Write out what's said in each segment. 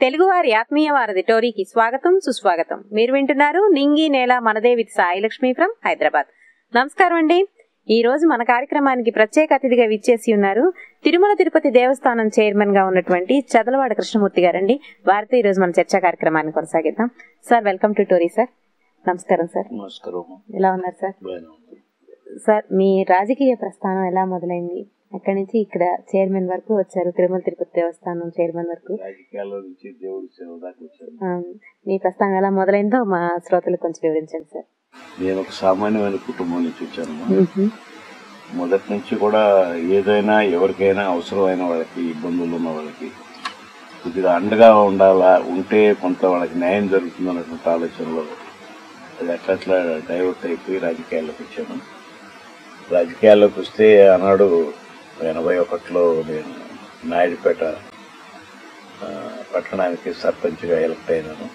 తెలుగువారి ఆత్మీయ వారధి టోరీకి స్వాగతం సుస్వాగతం మీరు వింటున్నారు నింగి నేల మనదే విత్ సాయి లక్ష్మి ఫ్రమ్ హైదరాబాద్ నమస్కారం అండి ఈ రోజు మన కార్యక్రమానికి ప్రత్యేక అతిథిగా విచ్చేసి ఉన్నారు తిరుమల తిరుపతి దేవస్థానం చైర్మన్ గా ఉన్నటువంటి చదలవాడ కృష్ణమూర్తి గారండి వారితో ఈ రోజు మన చర్చా కార్యక్రమాన్ని కొనసాగిద్దాం సార్ వెల్కమ్ టు టోరీ సార్ నమస్కారం సార్ నమస్కారం ఎలా ఉన్నారు సార్ బాగానే ఉంది. సార్ మీ రాజకీయ ప్రస్థానం ఎలా మొదలైంది అక్కడి నుంచి ఇక్కడ చైర్మన్ వరకు వచ్చారు తిరుమల తిరుపతి దేవస్థానం చైర్మన్ వరకు రాజకీయాల్లో నుంచి దేవుడి సేవ దాకా వచ్చాను ఆ, మీ ప్రస్థానం ఎలా మొదలైందో మా శ్రోతలకు కొంచెం వివరించండి సార్ నేను ఒక సామాన్యమైన కుటుంబం నుంచి వచ్చాను మొదటి నుంచి కూడా ఏదైనా ఎవరికైనా అవసరమైన వాళ్ళకి ఇబ్బందులు ఉన్న వాళ్ళకి కొద్దిగా అండగా ఉండాలా ఉంటే కొంత వాళ్ళకి న్యాయం జరుగుతుంది అన్నటువంటి ఆలోచనలో అది అట్లా అట్లా డైవర్ట్ అయిపోయి రాజకీయాల్లోకి వచ్చాను రాజకీయాల్లోకి వస్తే ఆనాడు ఎనభై ఒకటిలో నేను నాయుడుపేట ఆ, పట్టణానికి సర్పంచ్గా ఎలక్ట్ అయినాను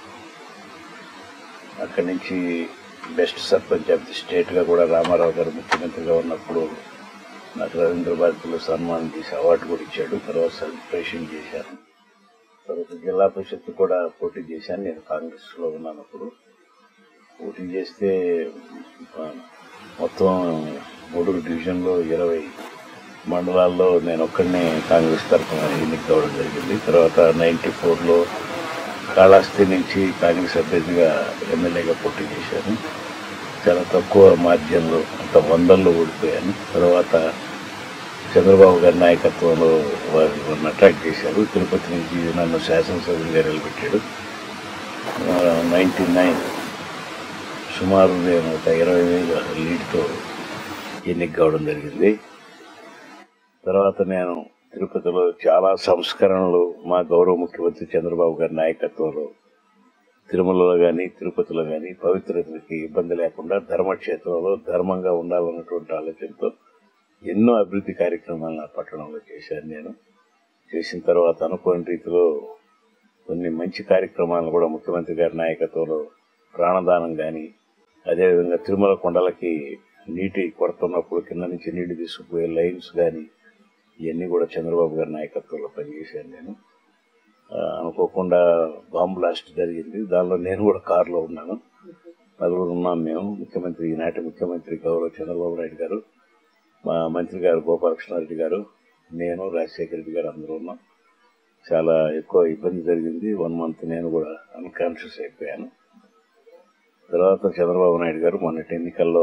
అక్కడి నుంచి బెస్ట్ సర్పంచ్ ఆఫ్ ది స్టేట్గా కూడా రామారావు గారు ముఖ్యమంత్రిగా ఉన్నప్పుడు నాకు రవీంద్ర భారతిలో సన్మానం చేసి అవార్డు కూడా ఇచ్చాడు తర్వాత సెలబ్రేషన్ చేశాను తర్వాత జిల్లా పరిషత్ కూడా పోటీ చేశాను నేను కాంగ్రెస్లో ఉన్నాను అప్పుడు పోటీ చేస్తే ఆ, మొత్తం మూడు డివిజన్లో ఇరవై మండలాల్లో నేను ఒక్కడినే కాంగ్రెస్ తరఫున ఎన్నిక కావడం జరిగింది తర్వాత నైంటీ ఫోర్లో కాళహస్తి నుంచి కాంగ్రెస్ అభ్యర్థిగా ఎమ్మెల్యేగా పోటీ చేశాను చాలా తక్కువ మార్జిన్లో అంత వందల్లో ఓడిపోయాను తర్వాత చంద్రబాబు గారి నాయకత్వంలో వారు నన్ను అట్రాక్ట్ చేశారు తిరుపతి నుంచి నన్ను శాసనసభ్యులుగా నిలబెట్టాడు నైంటీ నైన్ సుమారు నేను ఒక ఇరవై వేల లీడ్తో ఎన్నిక కావడం జరిగింది తర్వాత నేను తిరుపతిలో చాలా సంస్కరణలు మా గౌరవ ముఖ్యమంత్రి చంద్రబాబు గారి నాయకత్వంలో తిరుమలలో కానీ తిరుపతిలో కానీ పవిత్రతలకి ఇబ్బంది లేకుండా ధర్మక్షేత్రంలో ధర్మంగా ఉండాలన్నటువంటి ఆలోచనతో ఎన్నో అభివృద్ధి కార్యక్రమాలు నా పట్టణంలో చేశాను నేను చేసిన తర్వాత అనుకోని రీతిలో కొన్ని మంచి కార్యక్రమాలను కూడా ముఖ్యమంత్రి గారి నాయకత్వంలో ప్రాణదానం కానీ అదేవిధంగా తిరుమల కొండలకి నీటి కొరత ఉన్నప్పుడు కింద నుంచి నీళ్లు తీసుకుపోయే లైన్స్ కానీ ఇవన్నీ కూడా చంద్రబాబు గారి నాయకత్వంలో పనిచేశాను నేను ఆ, అనుకోకుండా బాంబ్ బ్లాస్ట్ జరిగింది దానిలో నేను కూడా కారులో ఉన్నాను నలుగురు ఉన్నాం మేము ముఖ్యమంత్రి ఈనాటి ముఖ్యమంత్రి గౌరవ చంద్రబాబు నాయుడు గారు మా మంత్రి గారు గోపాలకృష్ణారెడ్డి గారు నేను రాజశేఖర రెడ్డి గారు అందరూ ఉన్నాం చాలా ఎక్కువ ఇబ్బంది జరిగింది వన్ మంత్ నేను కూడా అన్కాన్షియస్ అయిపోయాను తర్వాత చంద్రబాబు నాయుడు గారు మొన్నటి ఎన్నికల్లో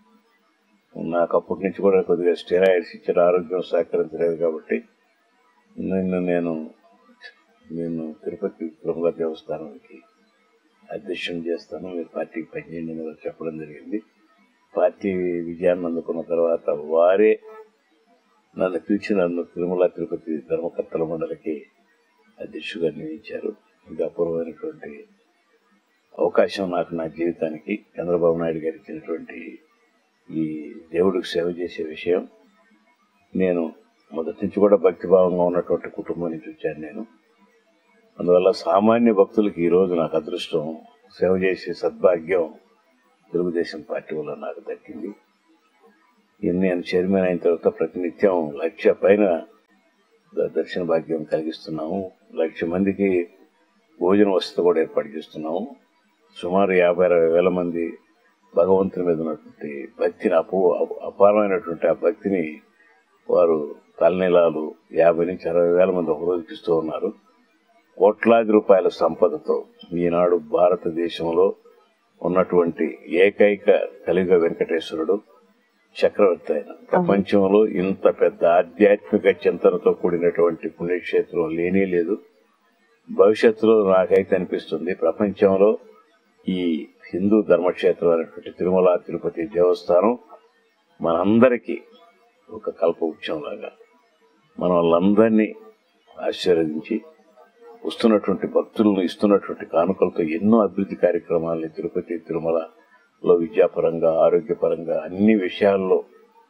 నాకు అప్పటి నుంచి కూడా కొద్దిగా స్టెరాయిడ్స్ ఇచ్చిన ఆరోగ్యం సహకరించలేదు కాబట్టి నిన్ను నేను నేను తిరుపతి తిరుమల దేవస్థానానికి అధ్యక్షుని చేస్తాను మీరు పార్టీకి పనిచేయండి అని వారు చెప్పడం జరిగింది పార్టీ విజయాన్ని అందుకున్న తర్వాత వారే నన్ను పిలిచి నన్ను తిరుమల తిరుపతి ధర్మకర్తల మండలికి అధ్యక్షుగా నియమించారు ఇది అపూర్వమైనటువంటి అవకాశం నాకు నా జీవితానికి చంద్రబాబు నాయుడు గారు ఇచ్చినటువంటి ఈ దేవుడికి సేవ చేసే విషయం నేను మొదటి నుంచి కూడా భక్తిభావంగా ఉన్నటువంటి కుటుంబం నుంచి వచ్చాను నేను అందువల్ల సామాన్య భక్తులకి ఈరోజు నాకు అదృష్టం సేవ చేసే సద్భాగ్యం తెలుగుదేశం పార్టీ వల్ల నాకు దక్కింది ఇది నేను చైర్మన్ అయిన తర్వాత ప్రతినిత్యం లక్ష పైన ద- దర్శన భాగ్యం కలిగిస్తున్నాము లక్ష మందికి భోజన వసతి కూడా ఏర్పాటు చేస్తున్నాము సుమారు యాభై అరవై వేల మంది భగవంతుని మీద ఉన్నటువంటి భక్తిని అపూ అపారమైనటువంటి ఆ భక్తిని వారు తలనీలాలు యాభై నుంచి అరవై వేల మంది ఒక రోజుకి ఇస్తూ ఉన్నారు కోట్లాది రూపాయల సంపదతో ఈనాడు భారతదేశంలో ఉన్నటువంటి ఏకైక కలిగ వెంకటేశ్వరుడు చక్రవర్తి అయిన ప్రపంచంలో ఇంత పెద్ద ఆధ్యాత్మిక చింతనతో కూడినటువంటి పుణ్యక్షేత్రం లేనే లేదు భవిష్యత్తులో నాకైతే అనిపిస్తుంది ప్రపంచంలో ఈ హిందూ ధర్మక్షేత్రం అయినటువంటి తిరుమల తిరుపతి దేవస్థానం మనందరికీ ఒక కల్పవృక్షంలాగా మన వాళ్ళందరినీ ఆశీర్వదించి వస్తున్నటువంటి భక్తులను ఇస్తున్నటువంటి కానుకలతో ఎన్నో అభివృద్ధి కార్యక్రమాలని తిరుపతి తిరుమలలో విద్యాపరంగా ఆరోగ్యపరంగా అన్ని విషయాల్లో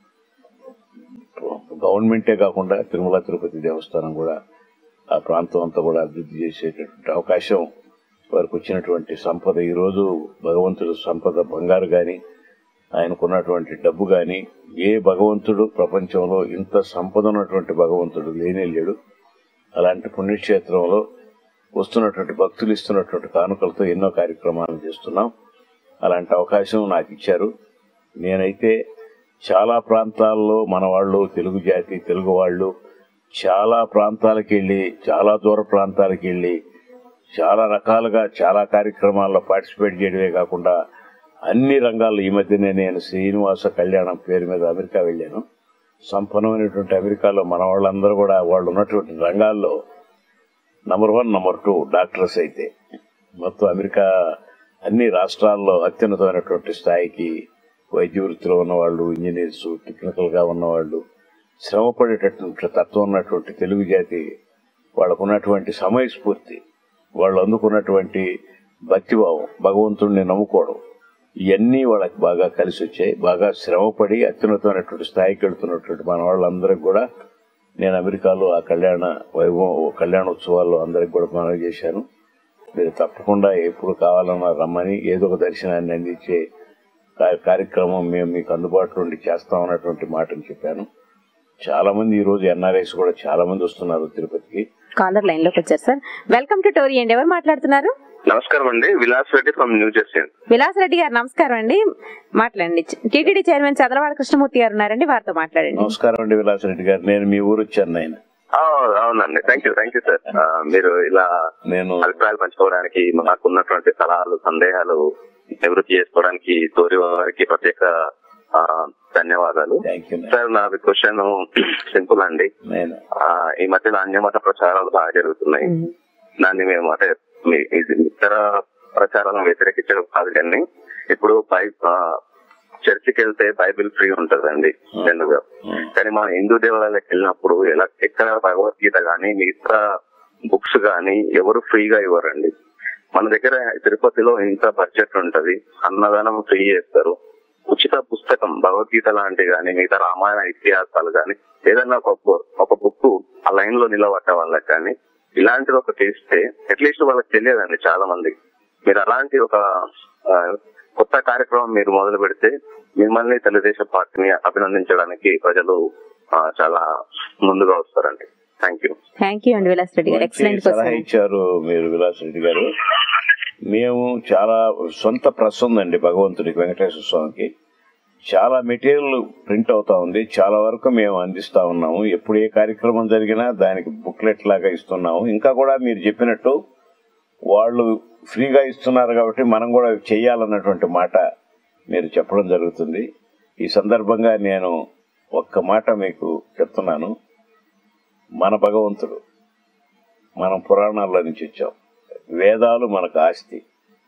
గవర్నమెంటే కాకుండా తిరుమల తిరుపతి దేవస్థానం కూడా ఆ ప్రాంతం అంతా కూడా అభివృద్ధి చేసేటటువంటి అవకాశం వారికి వచ్చినటువంటి సంపద ఈరోజు భగవంతుడు సంపద బంగారు గాని ఆయనకున్నటువంటి డబ్బు గాని ఏ భగవంతుడు ప్రపంచంలో ఇంత సంపద ఉన్నటువంటి భగవంతుడు లేనే లేడు అలాంటి పుణ్యక్షేత్రంలో వస్తున్నటువంటి భక్తులు ఇస్తున్నటువంటి కానుకలతో ఎన్నో కార్యక్రమాలు చేస్తున్నాం అలాంటి అవకాశం నాకు ఇచ్చారు నేనైతే చాలా ప్రాంతాల్లో మన వాళ్ళు తెలుగు జాతి తెలుగు వాళ్ళు చాలా ప్రాంతాలకు వెళ్ళి చాలా దూర ప్రాంతాలకు వెళ్ళి చాలా రకాలుగా చాలా కార్యక్రమాల్లో పార్టిసిపేట్ చేయడమే కాకుండా అన్ని రంగాల్లో ఈ మధ్యనే నేను శ్రీనివాస కళ్యాణం పేరు మీద అమెరికా వెళ్ళాను సంపన్నమైనటువంటి అమెరికాలో మన వాళ్ళందరూ కూడా వాళ్ళు ఉన్నటువంటి రంగాల్లో number one number two doctors అయితే మొత్తం అమెరికా అన్ని రాష్ట్రాల్లో అత్యున్నతమైనటువంటి స్థాయికి వైద్య వృత్తిలో ఉన్నవాళ్ళు ఇంజనీర్స్ టెక్నికల్ గా ఉన్నవాళ్ళు శ్రమ పడేటటువంటి తత్వం ఉన్నటువంటి తెలుగు జాతి వాళ్ళకు ఉన్నటువంటి సమయస్ఫూర్తి వాళ్ళు అందుకున్నటువంటి భక్తిభావం భగవంతుడిని నమ్ముకోవడం ఇవన్నీ వాళ్ళకి బాగా కలిసి వచ్చాయి బాగా శ్రమపడి అత్యున్నతమైనటువంటి స్థాయికి వెళ్తున్నటువంటి మన వాళ్ళందరికీ కూడా నేను అమెరికాలో ఆ కళ్యాణ వైభవం కళ్యాణోత్సవాల్లో అందరికి కూడా మనవి చేశాను మీరు తప్పకుండా ఎప్పుడు కావాలన్నా రమ్మని ఏదో ఒక దర్శనాన్ని అందించే కా- కార్యక్రమం మేము మీకు అందుబాటులో ఉండి చేస్తాం అన్నటువంటి మాటను చెప్పాను చాలా మంది ఈ రోజు ఎన్ఆర్ఐస్ కూడా చాలా మంది వస్తున్నారు తిరుపతికి కాలర్ లైన్ లోకి వచ్చారు సార్ వెల్కమ్ టు టోరీ అండి ఎవరు మాట్లాడుతున్నారు నమస్కారం అండి Vilas Reddy from New Jersey Vilas Reddy garu నమస్కారం అండి మాట్లాడండి టీటీడీ చైర్మన్ చదలవాడ కృష్ణమూర్తి గారు ఉన్నారండి వారితో మాట్లాడండి నమస్కారం అండి విలాసరెడ్డి గారు నేను మీ ఊరు వచ్చాను ఆయన అవునండి thank you thank you sir మీరు ఇలా నేను అభిప్రాయాలు పంచుకోవడానికి మాకున్నటువంటి సలహాలు సందేహాలు నివృత్తి చేసుకోవడానికి తోరి వారికి ప్రత్యేక ఆ, ధన్యవాదాలు థ్యాంక్ యూ సార్ నాది క్వశ్చన్ సింపుల్ అండి నేను ఆ, ఈ మధ్యన అన్యమత ప్రచారాలు బాగా జరుగుతున్నాయి దాన్ని మేము అంటే మీ- ఇది ఇతర ప్రచారాలను వ్యతిరేకించడం కాదు కానీ ఇప్పుడు బై ఆ, చర్చికి వెళ్తే బైబిల్ ఫ్రీ ఉంటదండి జనరల్గా కానీ మన హిందూ దేవాలయాలకు వెళ్ళినప్పుడు ఎలా ఎక్కడ భగవద్గీత గానీ మిగతా బుక్స్ గానీ ఎవరు ఫ్రీగా ఇవ్వరండి మన దగ్గర తిరుపతిలో ఇంత బడ్జెట్ ఉంటది అన్నదానం ఫ్రీ చేస్తారు ఉచిత పుస్తకం భగవద్గీత లాంటి గానీ మిగతా రామాయణ ఇతిహాసాలు గానీ ఏదన్నా ఒక బు- ఒక బుక్ ఆ లైన్ లో నిలబడ్డ వాళ్ళకి కానీ ఇలాంటిది ఒక చేస్తే అట్లీస్ట్ వాళ్ళకి తెలియదండి చాలా మంది మీరు అలాంటి ఒక ఆ, కొత్త కార్యక్రమం మీరు మొదలు పెడితే మిమ్మల్ని తెలుగుదేశం పార్టీని అభినందించడానికి ప్రజలు ఆ, చాలా ముందుగా వస్తారండి థ్యాంక్ యూ థ్యాంక్ యూ అండి విలాస్ రెడ్డి గారు మంచి ఎక్సలెంట్ సలహా క్వశ్చన్ ఇచ్చారు మీరు విలాసరెడ్డి గారు మేము చాలా సొంత ప్రెస్ ఉందండి భగవంతుడికి వెంకటేశ్వర స్వామికి చాలా మెటీరియల్ ప్రింట్ అవుతా ఉంది చాలా వరకు మేము అందిస్తా ఉన్నాము ఎప్పుడు ఏ కార్యక్రమం జరిగినా దానికి బుక్లెట్ లాగా ఇస్తున్నాము ఇంకా కూడా మీరు చెప్పినట్టు వాళ్ళు ఫ్రీగా ఇస్తున్నారు కాబట్టి మనం కూడా చెయ్యాలన్నటువంటి మాట మీరు చెప్పడం జరుగుతుంది ఈ సందర్భంగా నేను ఒక్క మాట మీకు చెప్తున్నాను మన భగవంతుడు మనం పురాణాల్లో నుంచి వచ్చాం వేదాలు మనకు ఆస్తి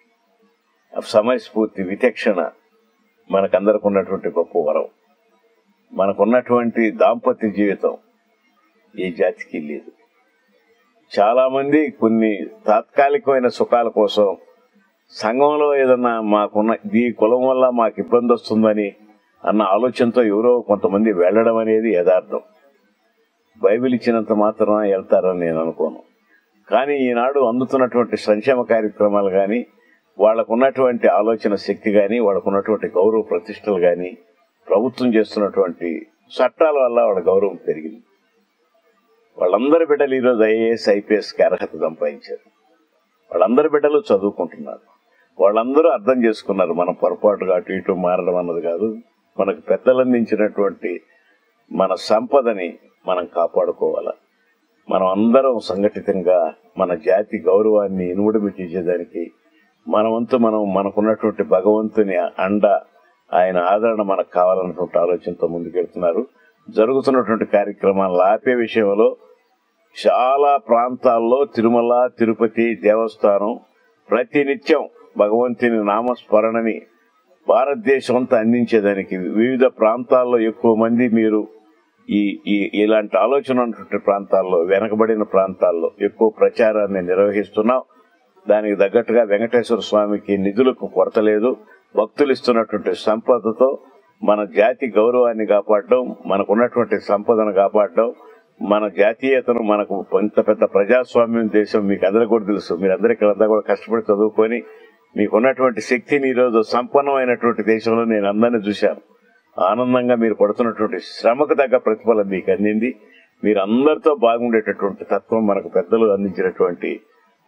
సమయస్ఫూర్తి విచక్షణ మనకందరికి ఉన్నటువంటి గొప్ప వరం మనకున్నటువంటి దాంపత్య జీవితం ఏ జాతికి లేదు చాలా మంది కొన్ని తాత్కాలికమైన సుఖాల కోసం సంఘంలో ఏదన్నా మాకున్న ఈ కులం వల్ల మాకు ఇబ్బంది వస్తుందని అన్న ఆలోచనతో ఎవరో కొంతమంది వెళ్ళడం అనేది యథార్థం బైబిల్ ఇచ్చినంత మాత్రం వెళ్తారని నేను అనుకోను కానీ ఈనాడు అందుతున్నటువంటి సంక్షేమ కార్యక్రమాలు కానీ వాళ్ళకు ఉన్నటువంటి ఆలోచన శక్తి కానీ వాళ్ళకు ఉన్నటువంటి గౌరవ ప్రతిష్టలు కానీ ప్రభుత్వం చేస్తున్నటువంటి చట్టాల వల్ల వాళ్ళ గౌరవం పెరిగింది వాళ్ళందరి బిడ్డలు ఈరోజు ఐఏఎస్ ఐపీఎస్కి అర్హత సంపాదించారు వాళ్ళందరి బిడ్డలు చదువుకుంటున్నారు వాళ్ళందరూ అర్థం చేసుకున్నారు మనం పొరపాటుగా అటు ఇటు మారడం అన్నది కాదు మనకు పెద్దలు అందించినటువంటి మన సంపదని మనం కాపాడుకోవాలా మనం అందరం సంఘటితంగా మన జాతి గౌరవాన్ని ఇనుముడిమి చేసేదానికి మన వంతు మనం మనకున్నటువంటి భగవంతుని అండ ఆయన ఆదరణ మనకు కావాలన్నటువంటి ఆలోచనతో ముందుకెళ్తున్నారు జరుగుతున్నటువంటి కార్యక్రమాలను ఆపే విషయంలో చాలా ప్రాంతాల్లో తిరుమల తిరుపతి దేవస్థానం ప్రతినిత్యం భగవంతుని నామస్మరణని భారతదేశం అంతా అందించేదానికి వివిధ ప్రాంతాల్లో ఎక్కువ మంది మీరు ఈ ఈ ఇలాంటి ఆలోచన ఉన్నటువంటి ప్రాంతాల్లో వెనకబడిన ప్రాంతాల్లో ఎక్కువ ప్రచారాన్ని నిర్వహిస్తున్నాం దానికి తగ్గట్టుగా వెంకటేశ్వర స్వామికి నిధులకు కొరత లేదు భక్తులు ఇస్తున్నటువంటి సంపదతో మన జాతి గౌరవాన్ని కాపాడడం మనకున్నటువంటి సంపదను కాపాడడం మన జాతీయతను మనకు ఇంత పెద్ద ప్రజాస్వామ్యం దేశం మీకు అందరికీ కూడా తెలుసు మీరందరూ ఇక్కడంతా కూడా కష్టపడి చదువుకొని మీకున్నటువంటి శక్తిని ఈరోజు సంపన్నమైనటువంటి దేశంలో నేను అందరినీ చూశాను ఆనందంగా మీరు పడుతున్నటువంటి శ్రమకు తగ్గ ప్రతిఫలం మీకు అందింది మీరు అందరితో బాగుండేటటువంటి తత్వం మనకు పెద్దలు అందించినటువంటి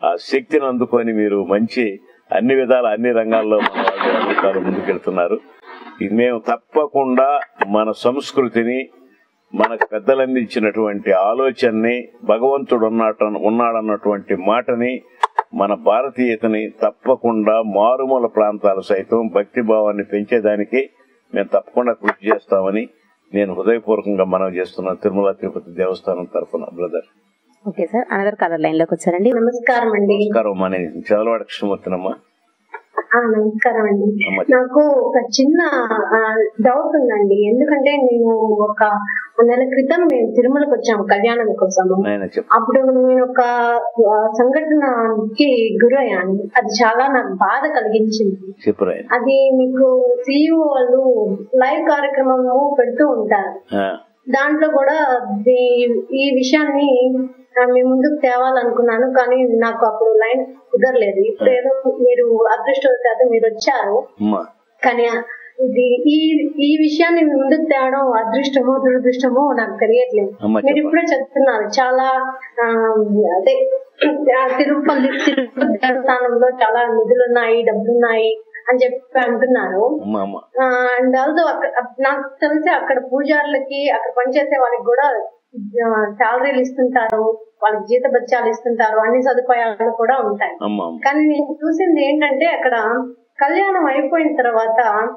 ఆ శక్తిని అందుకొని మీరు మంచి అన్ని విధాల అన్ని రంగాల్లో మన వాళ్ళు అమెరికాలో ముందుకెళ్తున్నారు ఇది మేము తప్పకుండా మన సంస్కృతిని మనకు పెద్దలు అందించినటువంటి ఆలోచనని భగవంతుడు ఉన్నాట ఉన్నాడన్నటువంటి మాటని మన భారతీయతని తప్పకుండా మారుమూల ప్రాంతాలు సైతం భక్తి భావాన్ని పెంచేదానికి మేము తప్పకుండా కృషి చేస్తామని నేను హృదయపూర్వకంగా మనవి చేస్తున్నాను తిరుమల తిరుపతి దేవస్థానం తరఫున brother okay sir another caller line లోకి వచ్చారండి నమస్కారం అండి నమస్కారం మన చదలవాడ కృష్ణమూర్తినమ్మా ఆ, నమస్కారం అండి అమ్మ. నాకు ఒక చిన్న డౌట్ ఉందండి ఎందుకంటే నేను ఒక నెల క్రితం మేము తిరుమలకు వచ్చాము కళ్యాణం కోసము నాయన చెప్పు అప్పుడు నేను ఒక ఆ, సంఘటనకి గురయ్యాను అది చాలా నాకు బాధ కలిగించింది చెప్పు రాయన అది మీకు సిఇఓ వాళ్ళు లైవ్ కార్యక్రమము పెడుతూ ఉంటారు ఆ, దాంట్లో కూడా ఈ- ఈ విషయాన్ని ఆ, మీ ముందుకు తేవాలనుకున్నాను కానీ నాకు అప్పుడు లైన్ కుదరలేదు ఇప్పుడు ఏదో మీరు అదృష్టవశాత్తు మీరు వచ్చారు అమ్మా కానీ ఇది ఈ ఈ విషయాన్ని మీ ముందుకు తేవడం అదృష్టమో దురదృష్టమో నాకు తెలియట్లేదు అమ్మ మీరు చెప్పండి ఇప్పుడే చెప్తున్నారు చాలా ఆ, అదే ఆ, తిరుపతి తిరుపతి దేవస్థానంలో చాలా నిధులు ఉన్నాయి డబ్బులున్నాయి అని చెప్పి అంటున్నారు అమ్మా అమ్మ అండ్ ఆల్సో నాకు తెలిసి అక్కడ పూజారులకి అక్కడ పనిచేసే వాళ్ళకి కూడా శాలరీలు ఇస్తుంటారు వాళ్ళకి జీత బత్యాలు ఇస్తుంటారు అన్ని సదుపాయాలు కూడా ఉంటాయి అమ్మ అమ్మ కానీ నేను చూసింది ఏంటంటే అక్కడ కళ్యాణం అయిపోయిన తర్వాత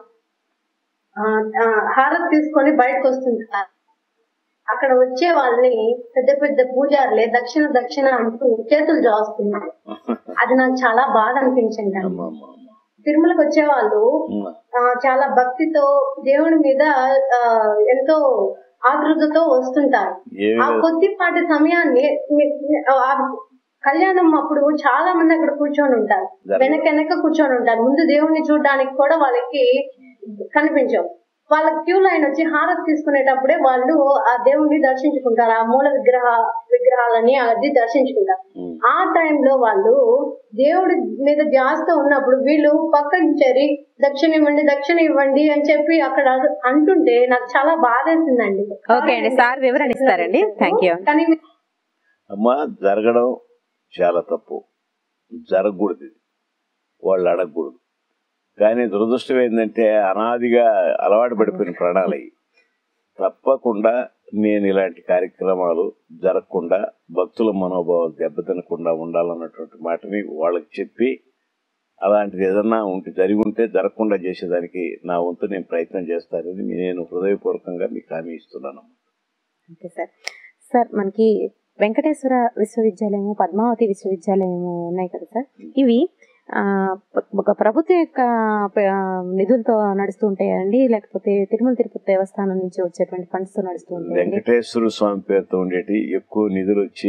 ఆ, ఆ, హారతి తీసుకొని బయటకు వస్తుంటారు అక్కడ వచ్చే వాళ్ళని పెద్ద పెద్ద పూజారులే దక్షిణ దక్షిణ అంటూ చేతులు జాస్తున్నారు అది నాకు చాలా బాధ అనిపించింది అమ్మ అమ్మ అమ్మ తిరుమలకు వచ్చే వాళ్ళు అమ్మ ఆ, చాలా భక్తితో దేవుని మీద ఆ, ఎంతో ఆతృతతో వస్తుంటారు ఏ ఆ కొద్దిపాటి సమయాన్ని మీ- ఆ కళ్యాణం అప్పుడు చాలా మంది అక్కడ కూర్చొని ఉంటారు జరగదు. వెనక వెనక కూర్చొని ఉంటారు ముందు దేవుణ్ణి చూడడానికి కూడా వాళ్ళకి కనిపించవు వాళ్ళ క్యూ లైన్ వచ్చి హారతి తీసుకునేటప్పుడే వాళ్ళు ఆ దేవుణ్ణి దర్శించుకుంటారు ఆ మూల విగ్రహ విగ్రహాలని అది దర్శించుకుంటారు ఉమ్. ఆ టైంలో వాళ్ళు దేవుడి మీద ధ్యాసతో ఉన్నప్పుడు వీళ్ళు పక్కన చేరి దక్షిణ ఇవ్వండి దక్షిణ ఇవ్వండి అని చెప్పి అక్కడ అంటుంటే నాకు చాలా బాధేసిందండి ఓకే అండి సార్ వివరణ ఇస్తారండి థ్యాంక్ యూ కానీ అమ్మ జరగడం చాలా తప్పు జరగకూడదు ఇది. వాళ్ళు అడగకూడదు కానీ దురదృష్టం ఏంటంటే అనాదిగా అలవాటు పడిపోయిన ప్రాణాలు అవి తప్పకుండా నేను ఇలాంటి కార్యక్రమాలు జరగకుండా భక్తుల మనోభావాలు దెబ్బతినకుండా ఉండాలన్నటువంటి మాటని వాళ్ళకి చెప్పి అలాంటిది ఏదన్నా ఉంటే జరిగి ఉంటే జరగకుండా చేసేదానికి నా వంతు నేను ప్రయత్నం చేస్తానని నేను హృదయపూర్వకంగా మీకు హామీ ఇస్తున్నాను ఓకే సార్ సార్ మనకి వెంకటేశ్వర విశ్వవిద్యాలయము పద్మావతి విశ్వవిద్యాలయము ఉన్నాయి కదా సార్ ఇవి ఆ, ఒక ప్రభుత్వం యొక్క ప- నిధులతో నడుస్తూ ఉంటాయండి లేకపోతే తిరుమల తిరుపతి దేవస్థానం నుంచి వచ్చేటువంటి ఫండ్స్ తో నడుస్తూ ఉంటాయండి వెంకటేశ్వర స్వామి పేరుతో ఉండేటి ఎక్కువ నిధులు వచ్చి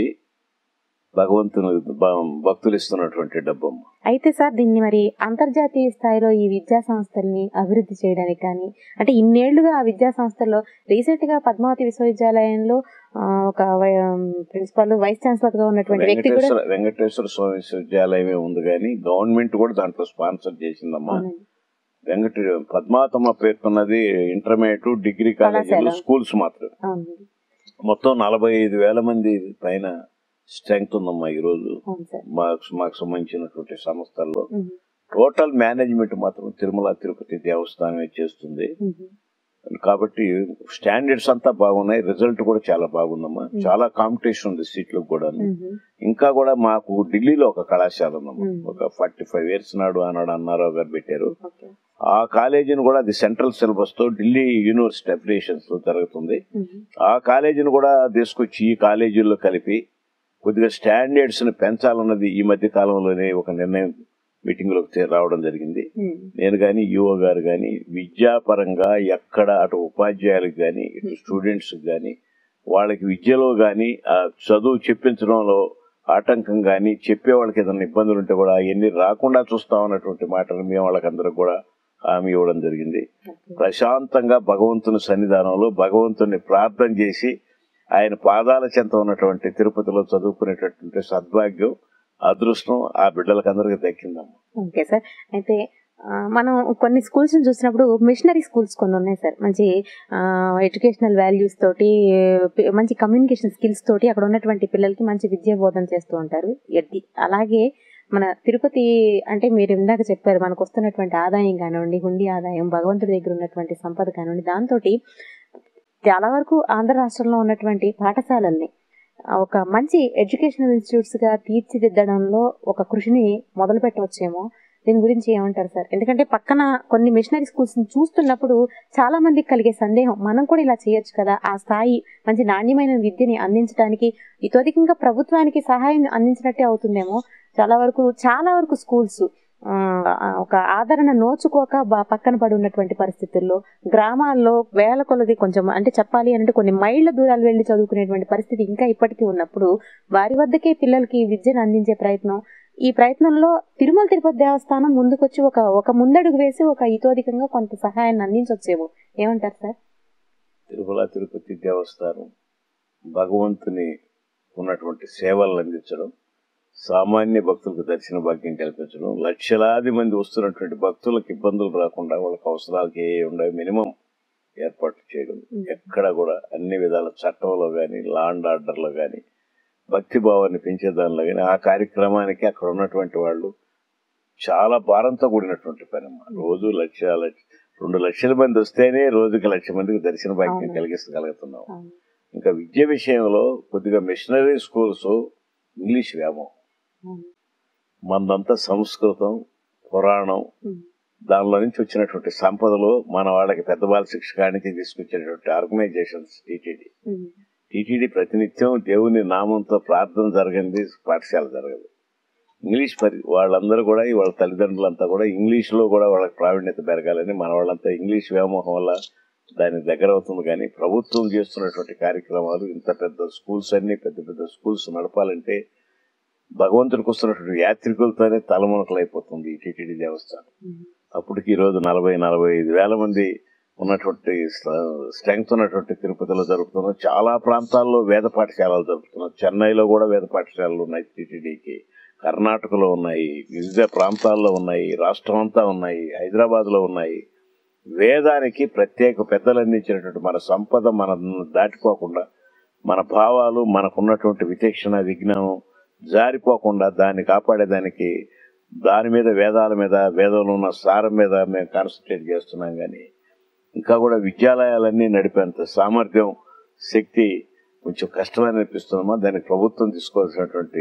భగవంతుని భ- భక్తులు ఇస్తున్నటువంటి డబ్బమ్మ అయితే సార్ దీన్ని మరి అంతర్జాతీయ స్థాయిలో ఈ విద్యా సంస్థల్ని అభివృద్ధి చేయడానికి కానీ అంటే ఇన్నేళ్లుగా ఆ విద్యా సంస్థల్లో రీసెంట్ గా పద్మావతి విశ్వవిద్యాలయంలో ఆ, ఒక ప్రిన్సిపల్ వైస్ ఛాన్సలర్ గా ఉన్నటువంటి వ్యక్తి కూడా వెంకటేశ్వర వెంకటేశ్వర స్వామి విశ్వవిద్యాలయమే ఉంది కానీ గవర్నమెంట్ కూడా దాంట్లో స్పాన్సర్ చేసిందమ్మా అవునండి. వెంకట పద్మావతమ్మ పేర్కొన్నది ఇంటర్మీడియట్ డిగ్రీ కాలేజీలు కళాశాల. స్కూల్స్ మాత్రం అవునండి మొత్తం నలభై ఐదు వేల మంది పైన స్ట్రెంగ్త్ ఉందమ్మా ఈ రోజు అవును సార్ మాకు మాకు సంబంధించినటువంటి సంస్థల్లో ఉహు, టోటల్ మేనేజ్మెంట్ మాత్రం తిరుమల తిరుపతి దేవస్థానమే చేస్తుంది ఉహు, కాబట్టి స్టాండర్డ్స్ అంతా బాగున్నాయి రిజల్ట్ కూడా చాలా బాగుందమ్మా చాలా కాంపిటీషన్ ఉంది సీట్లకు కూడా ఉహు, ఇంకా కూడా మాకు ఢిల్లీలో ఒక కళాశాల ఉందమ్మా మ్మ్. ఒక ఫార్టీ ఫైవ్ ఇయర్స్ నాడు ఆనాడు అన్నారావు గారు పెట్టారు ఓకే ఆ కాలేజీని కూడా అది సెంట్రల్ సిలబస్ తో ఢిల్లీ యూనివర్సిటీ అఫిలియేషన్స్ లో జరుగుతుంది ఉహు, ఆ కాలేజీని కూడా తీసుకొచ్చి ఈ కాలేజీల్లో కలిపి కొద్దిగా స్టాండర్డ్స్ ని పెంచాలన్నది ఈ మధ్య కాలంలోనే ఒక నిర్ణయం మీటింగ్ లోకి తే- రావడం జరిగింది ఉహు, నేను కానీ యువ గారు కానీ విద్యాపరంగా ఎక్కడ అటు ఉపాధ్యాయులకు కానీ ఇటు స్టూడెంట్స్ కానీ వాళ్ళకి విద్యలో కానీ ఆ చదువు చెప్పించడంలో ఆటంకం కానీ చెప్పే వాళ్ళకి ఏదైనా ఇబ్బందులు ఉంటే కూడా అవన్నీ రాకుండా చూస్తామన్నటువంటి మాటలు మేము వాళ్ళకందరూ కూడా హామీ ఇవ్వడం జరిగింది ఓకే. ప్రశాంతంగా భగవంతుని సన్నిధానంలో భగవంతుని ప్రార్థన చేసి ఆయన పాదాల చెంత ఉన్నటువంటి తిరుపతిలో చదువుకునేటటువంటి సద్భాగ్యం అదృష్టం ఆ బిడ్డలకందరికీ దక్కిందమ్మా ఓకే సార్ అయితే ఆ, మనం కొన్ని స్కూల్స్ చూసినప్పుడు మిషనరీ స్కూల్స్ కొన్ని ఉన్నాయి సార్ మంచి ఎడ్యుకేషనల్ వాల్యూస్ తోటి పి- మంచి కమ్యూనికేషన్ స్కిల్స్ తోటి అక్కడ ఉన్నటువంటి పిల్లలకి మంచి విద్యా బోధన చేస్తూ ఉంటారు ఎడ్ది అలాగే మన తిరుపతి అంటే మీరు ఇందాక చెప్పారు మనకు వస్తున్నటువంటి ఆదాయం కానివ్వండి హుండీ ఆదాయం భగవంతుడి దగ్గర ఉన్నటువంటి సంపద కానివ్వండి దాంతో చాలా వరకు ఆంధ్ర రాష్ట్రంలో ఉన్నటువంటి పాఠశాలల్ని ఆ, ఒక మంచి ఎడ్యుకేషనల్ ఇన్స్టిట్యూట్స్ గా తీర్చిదిద్దడంలో ఒక కృషిని మొదలు పెట్టవచ్చేమో దీని గురించి ఏమంటారు సార్ ఎందుకంటే పక్కన కొన్ని మిషనరీ స్కూల్స్ చూస్తున్నప్పుడు చాలా మందికి కలిగే సందేహం మనం కూడా ఇలా చేయొచ్చు కదా ఆ స్థాయి మంచి నాణ్యమైన విద్యని అందించడానికి ఇతోధికంగా ప్రభుత్వానికి సహాయం అందించినట్టే అవుతుందేమో చాలా వరకు చాలా వరకు స్కూల్స్ ఒక ఆదరణ నోచుకోక బా- పక్కన పడి ఉన్నటువంటి పరిస్థితుల్లో గ్రామాల్లో వేల కొలది కొంచెం అంటే చెప్పాలి అంటే కొన్ని మైళ్ళ దూరాలు వెళ్ళి చదువుకునేటువంటి పరిస్థితి ఇంకా ఇప్పటికీ ఉన్నప్పుడు వారి వద్దకే పిల్లలకి విద్యను అందించే ప్రయత్నం ఈ ప్రయత్నంలో తిరుమల తిరుపతి దేవస్థానం ముందుకొచ్చి ఒక ఒక ముందడుగు వేసి ఒక ఇతోధికంగా కొంత సహాయాన్ని అందించవచ్చేమో ఏమంటారు సార్ తిరుమల తిరుపతి దేవస్థానం భగవంతుని ఉన్నటువంటి సేవలను అందించడం సామాన్య భక్తులకు దర్శన భాగ్యం కల్పించడం లక్షలాది మంది వస్తున్నటువంటి భక్తులకు ఇబ్బందులు రాకుండా వాళ్ళకి అవసరాలకి ఏ ఉండే మినిమం ఏర్పాట్లు చేయడం ఎక్కడ కూడా అన్ని విధాల చట్టంలో కానీ లా అండ్ ఆర్డర్లో కానీ భక్తి భావాన్ని పెంచే దానిలో కానీ ఆ కార్యక్రమానికి అక్కడ ఉన్నటువంటి వాళ్ళు చాలా భారంతో కూడినటువంటి పని అమ్మా రోజు లక్ష లక్ష రెండు లక్షల మంది వస్తేనే రోజుకి లక్ష మందికి దర్శన భాగ్యం అవును. కలిగించగలుగుతున్నాం అవును. ఇంకా విద్య విషయంలో కొద్దిగా మిషనరీ స్కూల్స్ ఇంగ్లీష్ వ్యామోహం అవును. మనదంతా సంస్కృతం పురాణం ఉమ్. దానిలో నుంచి వచ్చినటువంటి సంపదలు మన వాళ్ళకి పెద్ద బాల శిక్షకానికి తీసుకొచ్చేటువంటి ఆర్గనైజేషన్స్ టీటీడీ ఉమ్. టీటీడీ ప్రతినిత్యం దేవుని నామంతో ప్రార్థన జరగంది పాఠశాల జరగదు ఇంగ్లీష్ పరి వాళ్ళందరూ కూడా వాళ్ళ తల్లిదండ్రులంతా కూడా ఇంగ్లీష్ లో కూడా వాళ్ళకి ప్రావీణ్యత పెరగాలని మన వాళ్ళంతా ఇంగ్లీష్ వ్యామోహం వల్ల దానికి దగ్గర అవుతుంది కానీ ప్రభుత్వం చేస్తున్నటువంటి కార్యక్రమాలు ఇంత పెద్ద స్కూల్స్ అన్ని పెద్ద పెద్ద స్కూల్స్ నడపాలంటే భగవంతుడికి వస్తున్నటువంటి యాత్రికులతోనే తలమునకలు అయిపోతుంది ఈ టీటీడీ దేవస్థానం ఉమ్. అప్పటికి ఈ రోజు నలభై నలభై ఐదు వేల మంది ఉన్నటువంటి స్ట్రెంగ్త్ ఉన్నటువంటి తిరుపతిలో జరుపుతున్నాం చాలా ప్రాంతాల్లో వేద పాఠశాలలు జరుపుతున్నాం చెన్నైలో కూడా వేద పాఠశాలలు ఉన్నాయి టీటీడీకి కర్ణాటకలో ఉన్నాయి వివిధ ప్రాంతాల్లో ఉన్నాయి రాష్ట్రం అంతా ఉన్నాయి హైదరాబాద్ లో ఉన్నాయి వేదానికి ప్రత్యేక పెద్దలు అందించినటువంటి మన సంపద మన దాటిపోకుండా మన భావాలు మనకున్నటువంటి విచక్షణ విజ్ఞానం జారిపోకుండా దాన్ని కాపాడేదానికి దాని మీద వేదాల మీద వేదంలో ఉన్న సారం మీద మేము కాన్సన్ట్రేట్ చేస్తున్నాం కానీ ఇంకా కూడా విద్యాలయాలన్నీ నడిపేంత సామర్థ్యం శక్తి కొంచెం కష్టమని అనిపిస్తుందమ్మా దానికి ప్రభుత్వం తీసుకోవాల్సినటువంటి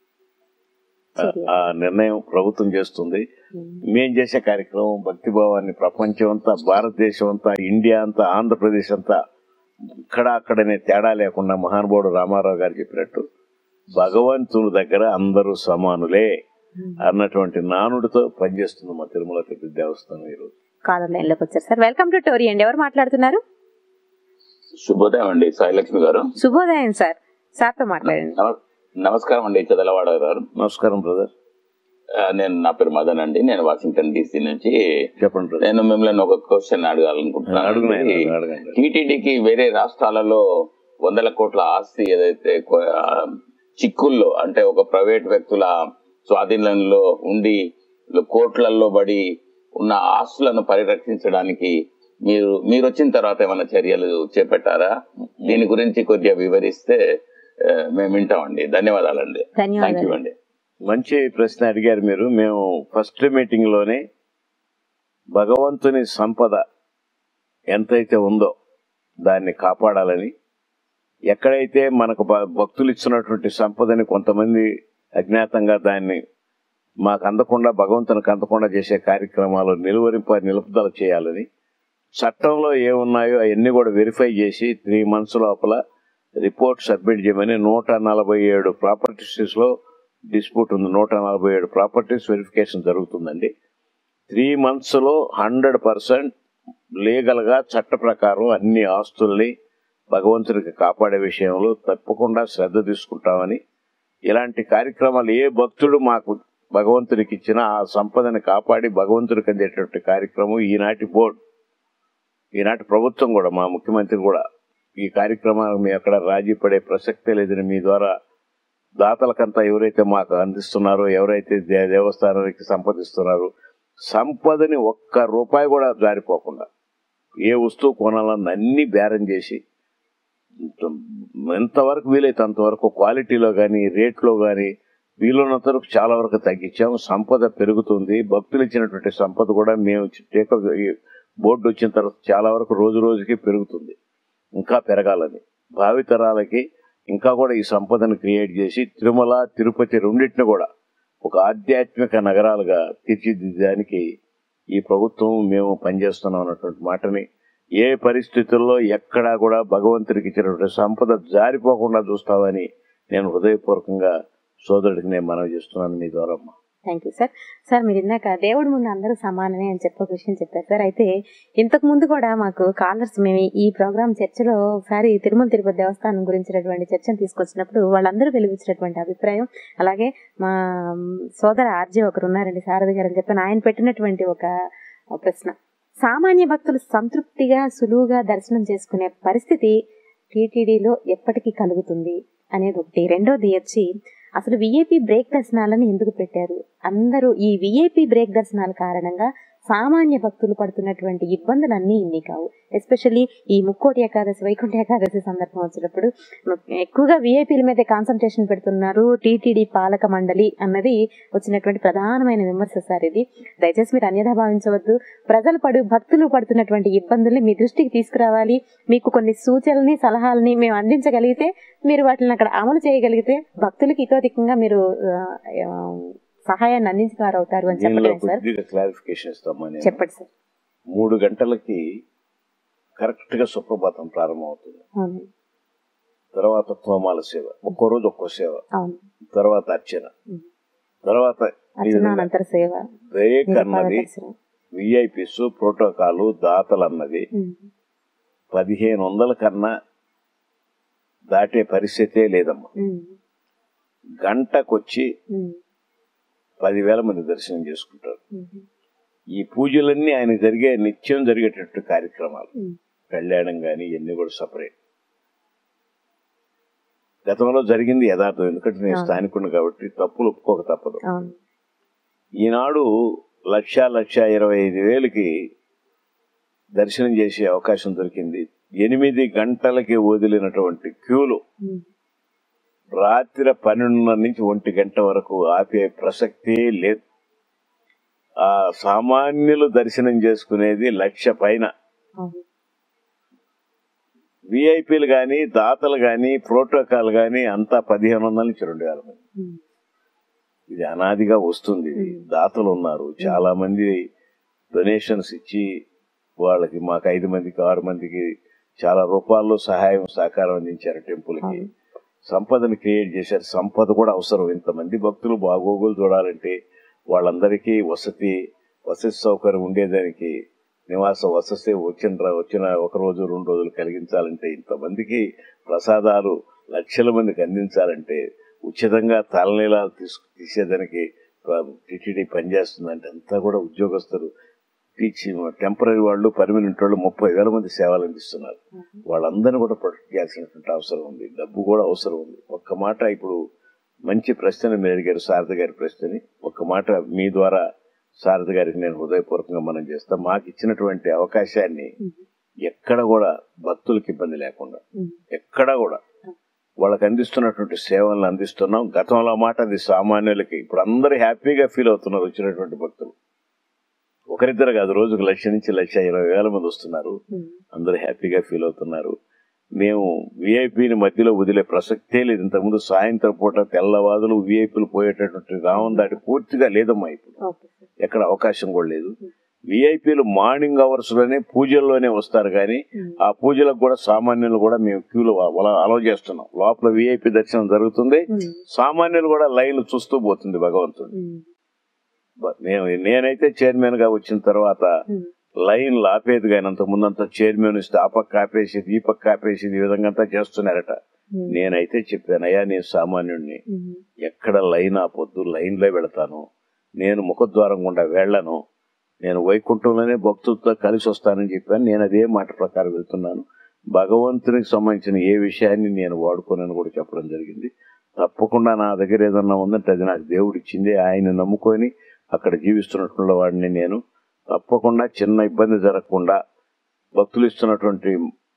ఆ- చర్య. ఆ నిర్ణయం ప్రభుత్వం చేస్తుంది ఉమ్. మేం చేసే కార్యక్రమం భక్తి భావాన్ని ప్రపంచం అంతా భారతదేశం అంతా ఇండియా అంతా ఆంధ్రప్రదేశ్ అంతా ఇక్కడ అక్కడనే తేడా లేకుండా మహానుభావుడు రామారావు గారు చెప్పినట్టు భగవంతుని దగ్గర అందరూ సమానులే అన్నటువంటి నానుడితో పనిచేస్తుంది మా తిరుమల తిరుపతి దేవస్థానం ఈరోజు కాలర్ లైన్ లోకి వచ్చారు సార్ వెల్కమ్ టు టోరీ అండి ఎవరు మాట్లాడుతున్నారు శుభోదయం అండి సాయిలక్ష్మి గారు శుభోదయం సార్ సార్తో మాట్లాడండి నమ- నమస్కారం అండి చదలవాడ గారు నమస్కారం బ్రదర్ ఆ, నేను నా పేరు మదన్ అండి నేను వాషింగ్టన్ డీసీ నుంచి చెప్పండి బ్రదర్ నేను మిమ్మల్ని ఒక క్వశ్చన్ అడగాలనుకుంటున్నాను అడుగు నాయనా, అడగండి టీటీడీకి వేరే రాష్ట్రాలలో వందల కోట్ల ఆస్తి ఏదైతే కొ- ఆ, చిక్కుల్లో అంటే ఒక ప్రైవేట్ వ్యక్తుల స్వాధీనంలో ఉండి కోట్లలో బడి ఉన్న ఆస్తులను పరిరక్షించడానికి మీరు మీరు వచ్చిన తర్వాత ఏమైనా చర్యలు చేపట్టారా దీని గురించి కొద్దిగా వివరిస్తే ఆ, మేము వింటామండి ధన్యవాదాలండి థ్యాంక్ యూ ధన్యవాదాలు అండి మంచి ప్రశ్న అడిగారు మీరు మేము ఫస్ట్ మీటింగ్ లోనే భగవంతుని సంపద ఎంతైతే ఉందో దాన్ని కాపాడాలని ఎక్కడైతే మనకు భ- భక్తులు ఇచ్చినటువంటి సంపదని కొంతమంది అజ్ఞాతంగా దాన్ని మాకు అందకుండా భగవంతునికి అందకుండా చేసే కార్యక్రమాలు నిలువరింప నిలుపుదల చేయాలని చట్టంలో ఏమున్నాయో అవన్నీ కూడా వెరిఫై చేసి త్రీ మంత్స్ లోపల రిపోర్ట్ సబ్మిట్ చేయమని నూట నలభై ఏడు ప్రాపర్టీస్ లో డిస్ప్యూట్ ఉంది నూట నలభై ఏడు ప్రాపర్టీస్ వెరిఫికేషన్ జరుగుతుందండి త్రీ మంత్స్ లో హండ్రెడ్ పర్సెంట్ లీగల్ గా చట్ట ప్రకారం అన్ని ఆస్తుల్ని భగవంతుడికి కాపాడే విషయంలో తప్పకుండా శ్రద్ధ తీసుకుంటామని ఇలాంటి కార్యక్రమాలు ఏ భక్తుడు మాకు భగవంతునికి ఇచ్చిన ఆ సంపదని కాపాడి భగవంతుడికి అందేటటువంటి కార్యక్రమం ఈనాటి బోర్డు ఈనాటి ప్రభుత్వం కూడా మా ముఖ్యమంత్రి కూడా ఈ కార్యక్రమానికి మీ అక్కడ రాజీ పడే ప్రసక్తే లేదని మీ ద్వారా దాతలకంతా ఎవరైతే మాకు అందిస్తున్నారో ఎవరైతే దే- దేవస్థానానికి సంపదిస్తున్నారో సంపదని ఒక్క రూపాయి కూడా జారిపోకుండా ఏ వస్తువు కొనాలన్న అన్ని బేరం చేసి ఎంతవరకు వీలైతే అంతవరకు క్వాలిటీలో కానీ రేట్లో కానీ వీలున్నంత వరకు చాలా వరకు తగ్గించాం సంపద పెరుగుతుంది భక్తులు ఇచ్చినటువంటి సంపద కూడా మేము టేక బోర్డు వచ్చిన తర్వాత చాలా వరకు రోజు రోజుకి పెరుగుతుంది ఇంకా పెరగాలని భావితరాలకి ఇంకా కూడా ఈ సంపదను క్రియేట్ చేసి తిరుమల తిరుపతి రెండింటిని కూడా ఒక ఆధ్యాత్మిక నగరాలుగా తీర్చిదిద్దడానికి ఈ ప్రభుత్వం మేము పనిచేస్తున్నాం అన్నటువంటి మాటని ఏ పరిస్థితుల్లో ఎక్కడా కూడా భగవంతుడికి ఇచ్చినటువంటి సంపద జారిపోకుండా చూస్తామని నేను హృదయపూర్వకంగా సోదరుడికి నేను మనవి చేస్తున్నాను మీ ద్వారా అమ్మా. థ్యాంక్ యూ సార్ సార్ మీరు ఇందాక దేవుడి ముందు అందరూ సమానమే అని చెప్పి ఒక విషయం చెప్పారు సార్ అయితే ఇంతకు ముందు కూడా మాకు కాలర్స్ మేము ఈ ప్రోగ్రామ్ చర్చలో ఒకసారి తిరుమల తిరుపతి దేవస్థానం గురించినటువంటి చర్చను తీసుకొచ్చినప్పుడు వాళ్ళందరూ వెలిపించినటువంటి అభిప్రాయం అలాగే మా సోదర ఆర్జీ ఒకరు ఉన్నారండి సారథి గారు అని చెప్పి ఆయన పెట్టినటువంటి ఒక ఒక ప్రశ్న సామాన్య భక్తులు సంతృప్తిగా సులువుగా దర్శనం చేసుకునే పరిస్థితి టీటీడీలో ఎప్పటికీ కలుగుతుంది అనేది ఒకటి రెండోది వచ్చి అసలు విఐపి బ్రేక్ దర్శనాలను ఎందుకు పెట్టారు అందరూ ఈ విఐపి బ్రేక్ దర్శనాల కారణంగా సామాన్య భక్తులు పడుతున్నటువంటి ఇబ్బందులన్నీ ఇన్ని కావు ఎస్పెషల్లీ ఈ ముక్కోటి ఏకాదశి వైకుంఠ ఏకాదశి సందర్భం వచ్చినప్పుడు ఎక్కువగా విఐపీల మీద కాన్సన్ట్రేషన్ పెడుతున్నారు టీటీడీ పాలక మండలి అన్నది వచ్చినటువంటి ప్రధానమైన విమర్శ సార్ ఇది దయచేసి మీరు అన్యథా భావించవద్దు ప్రజలు పడు భక్తులు పడుతున్నటువంటి ఇబ్బందుల్ని మీ దృష్టికి తీసుకురావాలి మీకు కొన్ని సూచనల్ని సలహాలని మేము అందించగలిగితే మీరు వాటిని అక్కడ అమలు చేయగలిగితే భక్తులకి ఇతోధికంగా మీరు ఆ, ఆ, సహాయాన్ని అందించిన వారు అవుతారు అని దీనిలో చెప్పలేదు సార్ కొద్దిగా క్లారిఫికేషన్ ఇస్తామా నేను చెప్పండి సార్ మూడు గంటలకి కరెక్ట్ గా సుప్రభాతం ప్రారంభమవుతుంది అవును తర్వాత తోమాల సేవ ఒక్కో రోజు ఒక్కో సేవ అవును తర్వాత అర్చన ఉం. తర్వాత ఈ విధంగా అర్చనానంతర సేవ బ్రేక్ నిరుపాద అన్నది దర్శనం విఐపిస్ ప్రోటోకాల్ దాతలు అన్నది ఉం. పదిహేను వందల కన్నా దాటే పరిస్థితే లేదమ్మా ఉం. గంటకొచ్చి ఉం. పదివేల మంది దర్శనం చేసుకుంటారు ఉం. ఈ పూజలన్నీ ఆయన జరిగే నిత్యం జరిగేటట్టు కార్యక్రమాలు ఉం. కళ్యాణం కానీ ఇవన్నీ కూడా సపరేట్ గతంలో జరిగింది యథార్థం ఎందుకంటే నేను అవును. స్థానికుడిని కాబట్టి తప్పులు ఒప్పుకోక తప్పదు అవును ఈనాడు లక్ష లక్ష ఇరవై ఐదు వేలకి దర్శనం చేసే అవకాశం దొరికింది ఎనిమిది గంటలకి వదిలినటువంటి క్యూలు ఉం. రాత్రి పన్నెండున్నర నుంచి ఒంటి గంట వరకు ఆపే ప్రసక్తే లేదు ఆ సామాన్యులు దర్శనం చేసుకునేది లక్ష పైన అవును విఐపీలు కానీ దాతలు కానీ ప్రోటోకాల్ కానీ అంతా పదిహేను వందల నుంచి రెండు వేల మంది ఉం. ఇది అనాదిగా వస్తుంది ఇది. దాతలు ఉన్నారు చాలా మంది డొనేషన్స్ ఇచ్చి వాళ్ళకి మాకు ఐదు మందికి ఆరు మందికి చాలా రూపాల్లో సహాయం సహకారం అందించారు టెంపుల్ కి అవును. సంపదను క్రియేట్ చేశారు సంపద కూడా అవసరం ఇంతమంది భక్తులు బాగోగులు చూడాలంటే వాళ్ళందరికీ వసతి వసతి సౌకర్యం ఉండేదానికి నివాస వసతి వచ్చిన ర- వచ్చిన ఒక రోజు రెండు రోజులు కలిగించాలంటే ఇంతమందికి ప్రసాదాలు లక్షల మందికి అందించాలంటే ఉచితంగా తలనీలాలు తీసుకు తీసేదానికి టిటిడి పనిచేస్తుందంటే అంతా కూడా ఉద్యోగస్తులు టీచి టెంపరీ వాళ్ళు పర్మనెంట్ వాళ్ళు ముప్పై వేల మంది సేవలు అందిస్తున్నారు వాళ్ళందరినీ కూడా ప్రొటెక్ట్ చేయాల్సినటువంటి అవసరం ఉంది డబ్బు కూడా అవసరం ఉంది ఒక్క మాట ఇప్పుడు మంచి ప్రశ్న మీరు అడిగారు శారద గారి ప్రశ్నని ఒక్క మాట మీ ద్వారా శారద గారికి నేను హృదయపూర్వకంగా మనం చేస్తాం మాకు ఇచ్చినటువంటి అవకాశాన్ని ఎక్కడ కూడా భక్తులకు ఇబ్బంది లేకుండా ఉం. ఎక్కడ కూడా వాళ్ళకి అందిస్తున్నటువంటి సేవలను అందిస్తున్నాం గతంలో మాట అది సామాన్యులకి ఇప్పుడు అందరూ హ్యాపీగా ఫీల్ అవుతున్నారు వచ్చినటువంటి భక్తులు ఒకరిద్దరు కాదు రోజుకు లక్ష నుంచి లక్ష ఇరవై వేల మంది వస్తున్నారు ఉం. అందరూ హ్యాపీగా ఫీల్ అవుతున్నారు మేము విఐపిని మధ్యలో వదిలే ప్రసక్తే లేదు ఇంతకుముందు సాయంత్రం పూట తెల్లవాదులు విఐపీలు పోయేటటువంటి రావం దాటి పూర్తిగా లేదమ్మా ఇప్పుడు ఓకే సార్ ఎక్కడ అవకాశం కూడా లేదు విఐపీలు మార్నింగ్ అవర్స్ లోనే పూజల్లోనే వస్తారు కానీ ఉం. ఆ పూజలకు కూడా సామాన్యులు కూడా మేము క్యూలో అలౌ చేస్తున్నాం లోపల విఐపి దర్శనం జరుగుతుంది ఉం. సామాన్యులు కూడా లైన్లు చూస్తూ పోతుంది భగవంతుడు ఉం. బ- నేను నేనైతే చైర్మన్ గా వచ్చిన తర్వాత ఉం. లైన్లు ఆపేది కానీ అంత ముందంతా చైర్మన్ ఇస్తే ఆ పక్క ఆపేసేది ఈ పక్క ఆపేసేది ఈ విధంగా అంతా చేస్తున్నారట ఉం. నేనైతే చెప్పాను అయ్యా నేను సామాన్యుడిని ఉం. ఎక్కడ లైన్ ఆపొద్దు లైన్లో వెళతాను నేను ముఖద్వారం గుండా వెళ్ళను నేను వైకుంఠంలోనే భక్తులతో కలిసి వస్తానని చెప్పాను నేను అదే మాట ప్రకారం వెళ్తున్నాను భగవంతునికి సంబంధించిన ఏ విషయాన్ని నేను వాడుకోనని కూడా చెప్పడం జరిగింది తప్పకుండా నా దగ్గర ఏదన్నా ఉందంటే అది నాకు దేవుడు ఇచ్చింది ఆయన నమ్ముకొని అక్కడ జీవిస్తున్నటువంటి వాడిని నేను తప్పకుండా చిన్న ఇబ్బంది జరగకుండా భక్తులు ఇస్తున్నటువంటి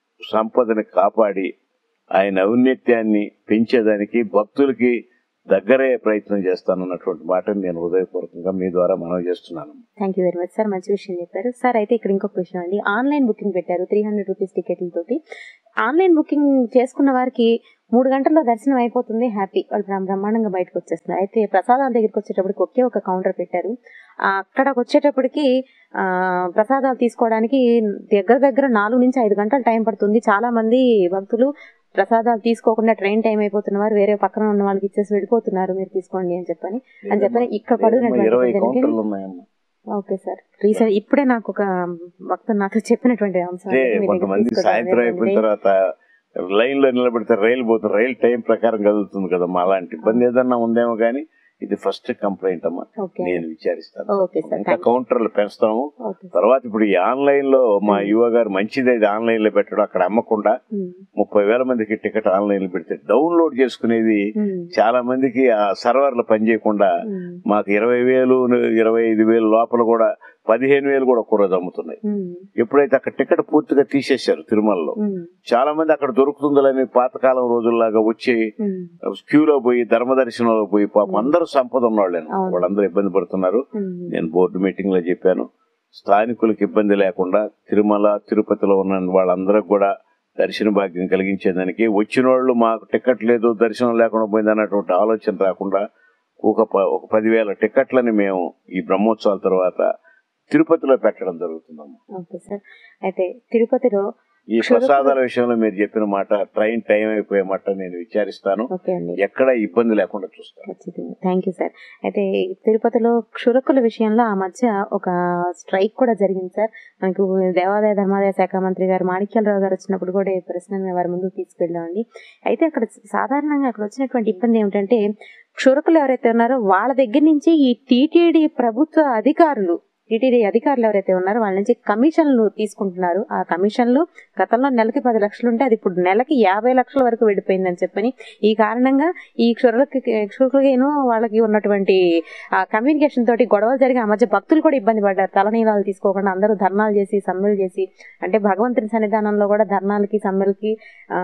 సంపదని కాపాడి ఆయన ఔన్నత్యాన్ని పెంచేదానికి భక్తులకి దగ్గరే ప్రయత్నం చేస్తానన్నటువంటి మాటని నేను హృదయపూర్వకంగా మీ ద్వారా మనవి చేస్తున్నాను thank you very much sir మంచి విషయం చెప్పారు సార్ అయితే ఇక్కడ ఇంకొక విషయం అండి ఆన్లైన్ బుకింగ్ పెట్టారు త్రీ హండ్రెడ్ రూపీస్ టికెట్లతోటి ఆన్లైన్ బుకింగ్ చేసుకున్న వారికి మూడు గంటల్లో దర్శనం అయిపోతుంది హ్యాపీ వాళ్ళు బ్రహ్మ- బ్రహ్మాండంగా బయటకు వచ్చేస్తున్నారు అయితే ప్రసాదాల దగ్గరికి వచ్చేటప్పటికి ఒకే ఒక కౌంటర్ పెట్టారు ఆ, అక్కడికి వచ్చేటప్పటికి ఆ, ప్రసాదాలు తీసుకోవడానికి దగ్గర దగ్గర నాలుగు నుంచి ఐదు గంటలు టైం పడుతుంది చాలా మంది భక్తులు ప్రసాదాలు తీసుకోకుండా ట్రైన్ టైం అయిపోతున్న వారు వేరే పక్కన ఉన్న వాళ్ళకి ఇచ్చేసి వెళ్ళిపోతున్నారు మీరు తీసుకోండి అని చెప్పని అని చెప్పని ఇక్కడ పడినటువంటి ఇరవై దానికి- కౌంటర్లు ఉన్నాయమ్మా ఓకే సార్ రీసెంట్ ఇప్పుడే నాకు ఒక భక్తుడు నాతో చెప్పినటువంటి అంశం అంటే మీ దగ్గర కొంతమంది తీసుకోవడం సాయంత్రం అయిపోయిన అనేటువంటిది. తర్వాత లైన్ లో నిలబెడితే రైలు పోతుంది రైలు టైం ప్రకారం కదులుతుంది కదా మా అలాంటి ఇబ్బంది ఏదన్నా ఉందేమో కానీ ఇది ఫస్ట్ కంప్లైంట్ అమ్మా ఓకే నేను విచారిస్తాను ఓకే సార్ ఇంకా థ్యాంక్ కౌంటర్లు పెంచుతాము ఓకే సార్ తర్వాత ఇప్పుడు ఈ ఆన్లైన్ లో మా యువ గారు మంచిది ఇది ఆన్లైన్ లో పెట్టడం అక్కడ అమ్మకుండా ఉమ్, ముప్పై వేల మందికి టికెట్ ఆన్లైన్ లో పెడితే డౌన్లోడ్ చేసుకునేది ఉమ్, చాలా మందికి ఆ సర్వర్లు పనిచేయకుండా ఉమ్, మాకు ఇరవై వేలు ఇరవై ఐదు వేలు లోపల కూడా పదిహేను వేలు కూడా కూరలు అమ్ముతున్నాయి ఉమ్, ఎప్పుడైతే అక్కడ టికెట్ పూర్తిగా తీసేశారు తిరుమలలో ఉమ్, చాలా మంది అక్కడ దొరుకుతుందని పాతకాలం రోజుల్లాగా వచ్చి ఉమ్, క్యూలో పోయి ధర్మ దర్శనంలో పోయి పాపం అందరూ సంపద ఉన్నవాళ్ళేను అవును. వాళ్ళందరూ ఇబ్బంది పడుతున్నారు ఉమ్, నేను బోర్డు మీటింగ్ లో చెప్పాను స్థానికులకు ఇబ్బంది లేకుండా తిరుమల తిరుపతిలో ఉన్న వాళ్ళందరికి కూడా దర్శన భాగ్యం కలిగించేదానికి వచ్చిన వాళ్ళు మాకు టికెట్ లేదు దర్శనం లేకుండా పోయింది అన్నటువంటి ఆలోచన రాకుండా ఒక ప- ఒక పదివేల టికెట్లని మేము ఈ బ్రహ్మోత్సవాల తర్వాత తిరుపతిలో పెట్టడం జరుగుతుందమ్మా ఓకే సార్ అయితే తిరుపతిలో ఈ ప్రసాదాల విషయంలో మీరు చెప్పిన మాట ట్రైన్ టైం అయిపోయే మాట నేను విచారిస్తాను ఓకే అండి ఎక్కడ ఇబ్బంది లేకుండా చూస్తాను ఖచ్చితంగా థ్యాంక్ యూ సార్ అయితే ఈ తిరుపతిలో క్షురకుల విషయంలో ఆ మధ్య ఒక స్ట్రైక్ కూడా జరిగింది సార్ మనకు దేవాదాయ ధర్మాదాయ శాఖ మంత్రి గారు మాణిక్యాలరావు గారు వచ్చినప్పుడు కూడా ఈ ప్రశ్నని వారి ముందుకు తీసుకెళ్ళామండి అయితే అక్కడ సాధారణంగా అక్కడ వచ్చినటువంటి ఇబ్బంది ఏమిటంటే క్షురకులు ఎవరైతే ఉన్నారో వాళ్ళ దగ్గర నుంచి ఈ టీటీడీ ప్రభుత్వ అధికారులు టీటీడీ అధికారులు ఎవరైతే ఉన్నారో వాళ్ళ నుంచి కమిషన్లు తీసుకుంటున్నారు ఆ కమిషన్లు గతంలో నెలకి పది లక్షలు ఉంటే అది ఇప్పుడు నెలకి యాభై లక్షల వరకు వెళ్ళిపోయిందని చెప్పని ఈ కారణంగా ఈ క్షురలకి క్షురకులకేను వాళ్ళకి ఉన్నటువంటి ఆ కమ్యూనికేషన్ తోటి గొడవలు జరిగి ఆ మధ్య భక్తులు కూడా ఇబ్బంది పడ్డారు తలనీలాలు తీసుకోకుండా అందరూ ధర్నాలు చేసి సమ్మెలు చేసి అంటే భగవంతుని సన్నిధానంలో కూడా ధర్నాలకి సమ్మెలకి ఆ,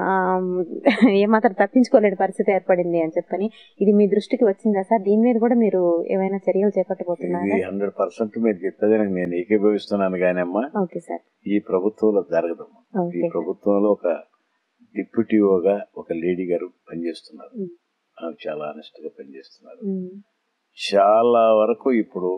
ఏమాత్రం తప్పించుకోలేని పరిస్థితి ఏర్పడింది అని చెప్పని ఇది మీ దృష్టికి వచ్చిందా సార్ దీని మీద కూడా మీరు ఏమైనా చర్యలు చేపట్టబోతున్నారా ఇది హండ్రెడ్ పర్సెంట్ మీరు చెప్పేది నేను ఏకీభవిస్తున్నాను కానీ అమ్మా ఓకే సార్ ఈ ప్రభుత్వంలో జరగదమ్మా ఈ ఓకే ప్రభుత్వంలో ఒక డిప్యూటీఓగా ఒక లేడీ గారు పనిచేస్తున్నారు ఉమ్. ఆమె చాలా ఆనెస్ట్ గా పనిచేస్తున్నారు ఉమ్, చాలా వరకు ఇప్పుడు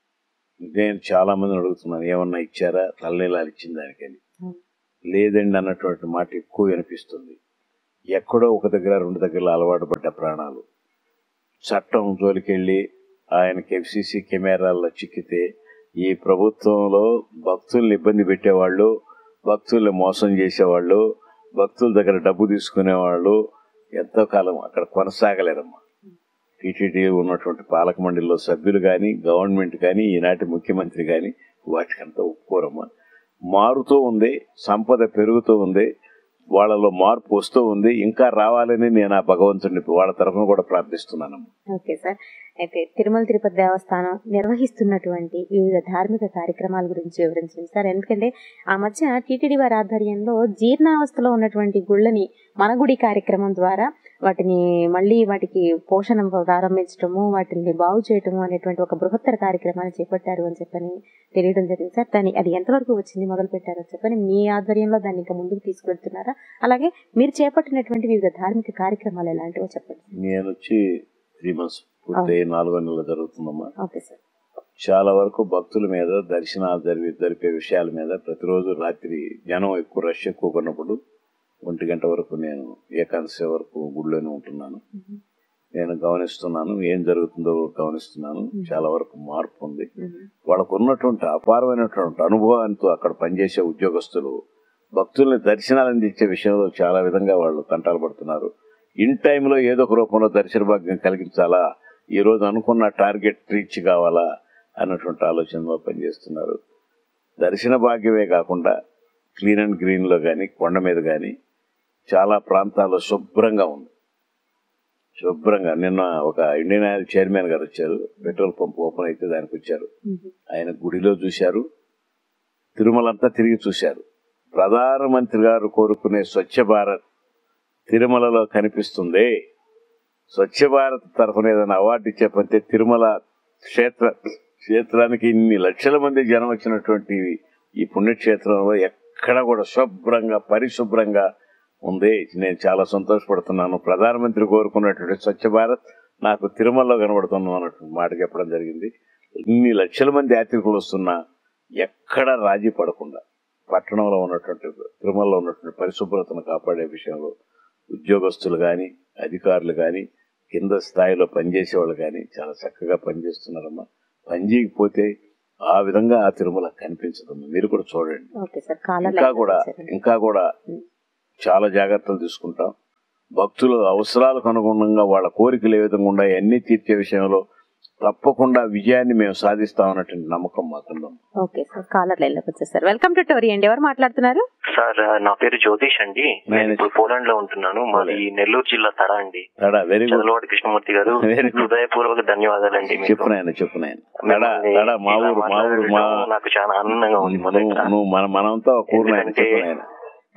నేను చాలా మందిని అడుగుతున్నాను ఏమన్నా ఇచ్చారా తలనీలాలు ఇచ్చిన దానికని ఉమ్, లేదండి అన్నటువంటి మాట ఎక్కువ వినిపిస్తుంది ఎక్కడో ఒక దగ్గర రెండు దగ్గర అలవాటు పడ్డ ప్రాణాలు చట్టం జోలికెళ్ళి ఆయనకి ఎఫ్సిసి కెమెరాల్లో చిక్కితే ఈ ప్రభుత్వంలో భక్తుల్ని ఇబ్బంది పెట్టేవాళ్ళు భక్తుల్ని మోసం చేసేవాళ్ళు భక్తుల దగ్గర డబ్బు తీసుకునేవాళ్ళు ఎంతో కాలం అక్కడ కొనసాగలేరమ్మా టీటీడీ ఉన్నటువంటి పాలక మండలిలో సభ్యులు కానీ గవర్నమెంట్ కానీ ఈనాటి ముఖ్యమంత్రి కానీ వాటికంతా ఒప్పుకోరమ్మా మారుతూ ఉంది సంపద పెరుగుతూ ఉంది వాళ్ళలో మార్పు వస్తూ ఉంది ఇంకా రావాలని నేను ఆ భగవంతుడిని వాళ్ళ తరఫున కూడా ప్రార్థిస్తున్నానమ్మా ఓకే సార్ అయితే తిరుమల తిరుపతి దేవస్థానం నిర్వహిస్తున్నటువంటి వివిధ ధార్మిక కార్యక్రమాల గురించి వివరించండి సార్ ఎందుకంటే ఆ మధ్య టీటీడీ వారి ఆధ్వర్యంలో జీర్ణావస్థలో ఉన్నటువంటి గుళ్ళని మన గుడి కార్యక్రమం ద్వారా వాటిని మళ్ళీ వాటికి పోషణ ప్రారంభించడము వాటిని బాగు చేయటము అనేటువంటి ఒక బృహత్తర కార్యక్రమాన్ని చేపట్టారు అని చెప్పని తెలియడం జరిగింది సార్ దాన్ని అది ఎంతవరకు వచ్చింది మొదలు పెట్టారు అని చెప్పని మీ ఆధ్వర్యంలో దాన్ని ఇంకా ముందుకు తీసుకెళ్తున్నారా అలాగే మీరు చేపట్టినటువంటి వివిధ ధార్మిక కార్యక్రమాలు ఎలాంటివో చెప్పండి నేను వచ్చి త్రీ మంత్స్ పూర్తయి నాలుగో నెలలు జరుగుతుందమ్మా ఓకే సార్ చాలా వరకు భక్తుల మీద దర్శనాలు జరిపి జరిపే విషయాల మీద ప్రతిరోజు రాత్రి జనం ఎక్కువ రష్ ఎక్కువ ఉన్నప్పుడు ఒంటి గంట వరకు నేను ఏకాదశి వరకు గుడిలోనే ఉంటున్నాను నేను గమనిస్తున్నాను ఏం జరుగుతుందో గమనిస్తున్నాను చాలా వరకు మార్పు ఉంది వాళ్ళకు ఉన్నటువంటి అపారమైనటువంటి అనుభవాలతో అక్కడ పనిచేసే ఉద్యోగస్తులు భక్తుల్ని దర్శనాలు అందించే విషయంలో చాలా విధంగా వాళ్ళు కంటాలు పడుతున్నారు ఇన్ టైంలో ఏదో ఒక రూపంలో దర్శన భాగ్యం కలిగించాలా ఈ రోజు అనుకున్న టార్గెట్ రీచ్ కావాలా అన్నటువంటి ఆలోచనలో పనిచేస్తున్నారు దర్శన భాగ్యమే కాకుండా క్లీన్ అండ్ గ్రీన్ లో కానీ కొండ మీద కానీ చాలా ప్రాంతాల్లో శుభ్రంగా ఉంది శుభ్రంగా నిన్న ఒక ఇండియన్ ఆయిల్ చైర్మన్ గారు వచ్చారు పెట్రోల్ పంప్ ఓపెన్ అయితే దానికి వచ్చారు ఆయన గుడిలో చూశారు తిరుమలంతా తిరిగి చూశారు ప్రధానమంత్రి గారు కోరుకునే స్వచ్ఛ భారత్ తిరుమలలో కనిపిస్తుంది స్వచ్ఛ భారత్ తరఫున ఏదైనా అవార్డు ఇచ్చేపంతే తిరుమల క్షేత్ర క్షేత్రానికి ఇన్ని లక్షల మంది జనం వచ్చినటువంటి ఈ పుణ్యక్షేత్రంలో ఎక్కడ కూడా శుభ్రంగా పరిశుభ్రంగా ఉంది నేను చాలా సంతోషపడుతున్నాను ప్రధానమంత్రి కోరుకున్నటువంటి స్వచ్ఛ భారత్ నాకు తిరుమలలో కనబడుతున్నాం అన్నటువంటి మాట చెప్పడం జరిగింది ఇన్ని లక్షల మంది యాత్రికులు వస్తున్నా ఎక్కడ రాజీ పడకుండా పట్టణంలో ఉన్నటువంటి తిరుమలలో ఉన్నటువంటి పరిశుభ్రతను కాపాడే విషయంలో ఉద్యోగస్తులు కానీ అధికారులు కానీ కింద స్థాయిలో పనిచేసే వాళ్ళు కానీ చాలా చక్కగా పనిచేస్తున్నారమ్మా పనిచేయకపోతే ఆ విధంగా ఆ తిరుమల కనిపించదమ్మా మీరు కూడా చూడండి ఓకే సార్ కాలర్ ఇంకా కూడా ఇంకా కూడా చాలా జాగ్రత్తలు తీసుకుంటాం భక్తుల అవసరాలకు అనుగుణంగా వాళ్ళ కోరికలు ఏ విధంగా ఉన్నాయి అన్ని తీర్చే విషయంలో తప్పకుండా విజయాన్ని మేము సాధిస్తామన్నటువంటి నమ్మకం మాకుందాం ఓకే సార్ కాలర్ లైన్ లోకి వచ్చేసారు వెల్కమ్ టు టోరీ అండి ఎవరు మాట్లాడుతున్నారు సార్ నా పేరు జ్యోతిష్ అండి నేను నేను- ఇప్పుడు పోలాండ్ లో ఉంటున్నాను మాది నెల్లూరు జిల్లా తడ అండి Tada very good Chandravadi Krishnamurthy garu Very good. హృదయపూర్వక ధన్యవాదాలండి మీకు. చెప్పు నాయన చెప్పు నాయన తడా మిమ్మల్ని తడా మా ఇలా ఊరు మా ఊరు మా మాట్లాడడం నాకు చాలా ఆనందంగా ఉంది నువ్వు మొదట నువ్వు మన మనంతా ఒక ఊరు నాయన ఎందుకంటే చెప్పు నాయన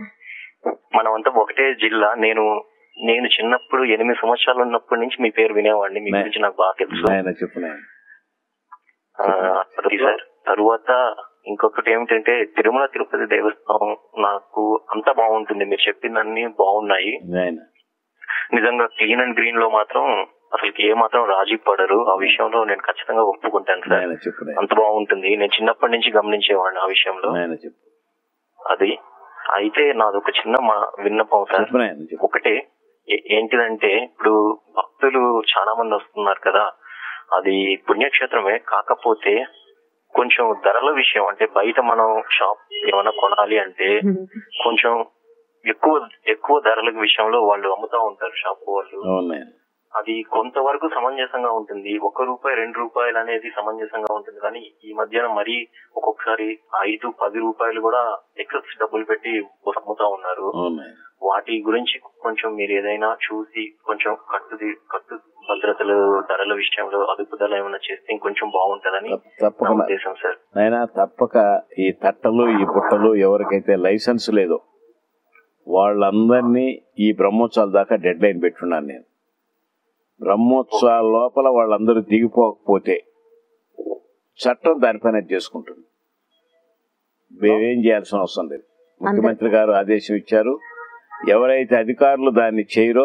మనమంతా ఒకటే జిల్లా నేను నేను చిన్నప్పుడు ఎనిమిది సంవత్సరాలు ఉన్నప్పటి నుంచి మీ పేరు వినేవాడిని మీ నే- గురించి నాకు బాగా తెలుసు నాయన చెప్పు నాయన ఆ, అది సార్ తరువాత ఇంకొకటి ఏమిటంటే తిరుమల తిరుపతి దేవస్థానం నాకు అంత బాగుంటుంది మీరు చెప్పిందన్నీ బాగున్నాయి నాయన నిజంగా క్లీన్ అండ్ గ్రీన్ లో మాత్రం అసలుకి ఏ మాత్రం రాజీ పడరు ఆ విషయంలో నేను ఖచ్చితంగా ఒప్పుకుంటాను సార్ నాయన చెప్పు నాయన అంత బాగుంటుంది నేను చిన్నప్పటి నుంచి గమనించేవాడిని ఆ విషయంలో నాయన చెప్పు అది అయితే నాది ఒక చిన్న మా విన్నపం సార్ చెప్పు నాయన చెప్పు ఒకటే ఏ- ఏంటిదంటే ఇప్పుడు భక్తులు చాలా మంది వస్తున్నారు కదా అది పుణ్యక్షేత్రమే కాకపోతే కొంచెం ధరల విషయం అంటే బయట మనం షాప్ ఏమైనా కొనాలి అంటే కొంచెం ఎక్కువ ఎక్కువ ధరల విషయంలో వాళ్ళు అమ్ముతా ఉంటారు షాప్ వాళ్ళు అవును నాయన అది కొంతవరకు సమంజసంగా ఉంటుంది ఒక రూపాయి రెండు రూపాయలు అనేది సమంజసంగా ఉంటుంది కానీ ఈ మధ్యన మరీ ఒక్కొక్కసారి ఐదు పది రూపాయలు కూడా ఎక్సెస్ డబ్బులు పెట్టి అమ్ముతా ఉన్నారు అవును నాయన వాటి గురించి కొంచెం మీరు ఏదైనా చూసి కొంచెం కట్టు కట్టు భద్రతలు ధరల విషయంలో అదుపుదల ఏమైనా చేస్తే ఇంకొంచెం బాగుంటదని తప్ప- నా తప్పకుండా ఉద్దేశం సార్ నాయన తప్పక ఈ తట్టలు ఈ బుట్టలు ఎవరికైతే లైసెన్స్ లేదో వాళ్ళందరినీ ఈ బ్రహ్మోత్సవాల దాకా డెడ్ లైన్ పెట్టున్నాను నేను బ్రహ్మోత్సవాల లోపల వాళ్ళందరూ దిగిపోకపోతే చట్టం దానిపైన చేసుకుంటుంది మేమేం చేయాల్సిన అవసరం లేదు ముఖ్యమంత్రి గారు ఆదేశం ఇచ్చారు ఎవరైతే అధికారులు దాన్ని చేయరో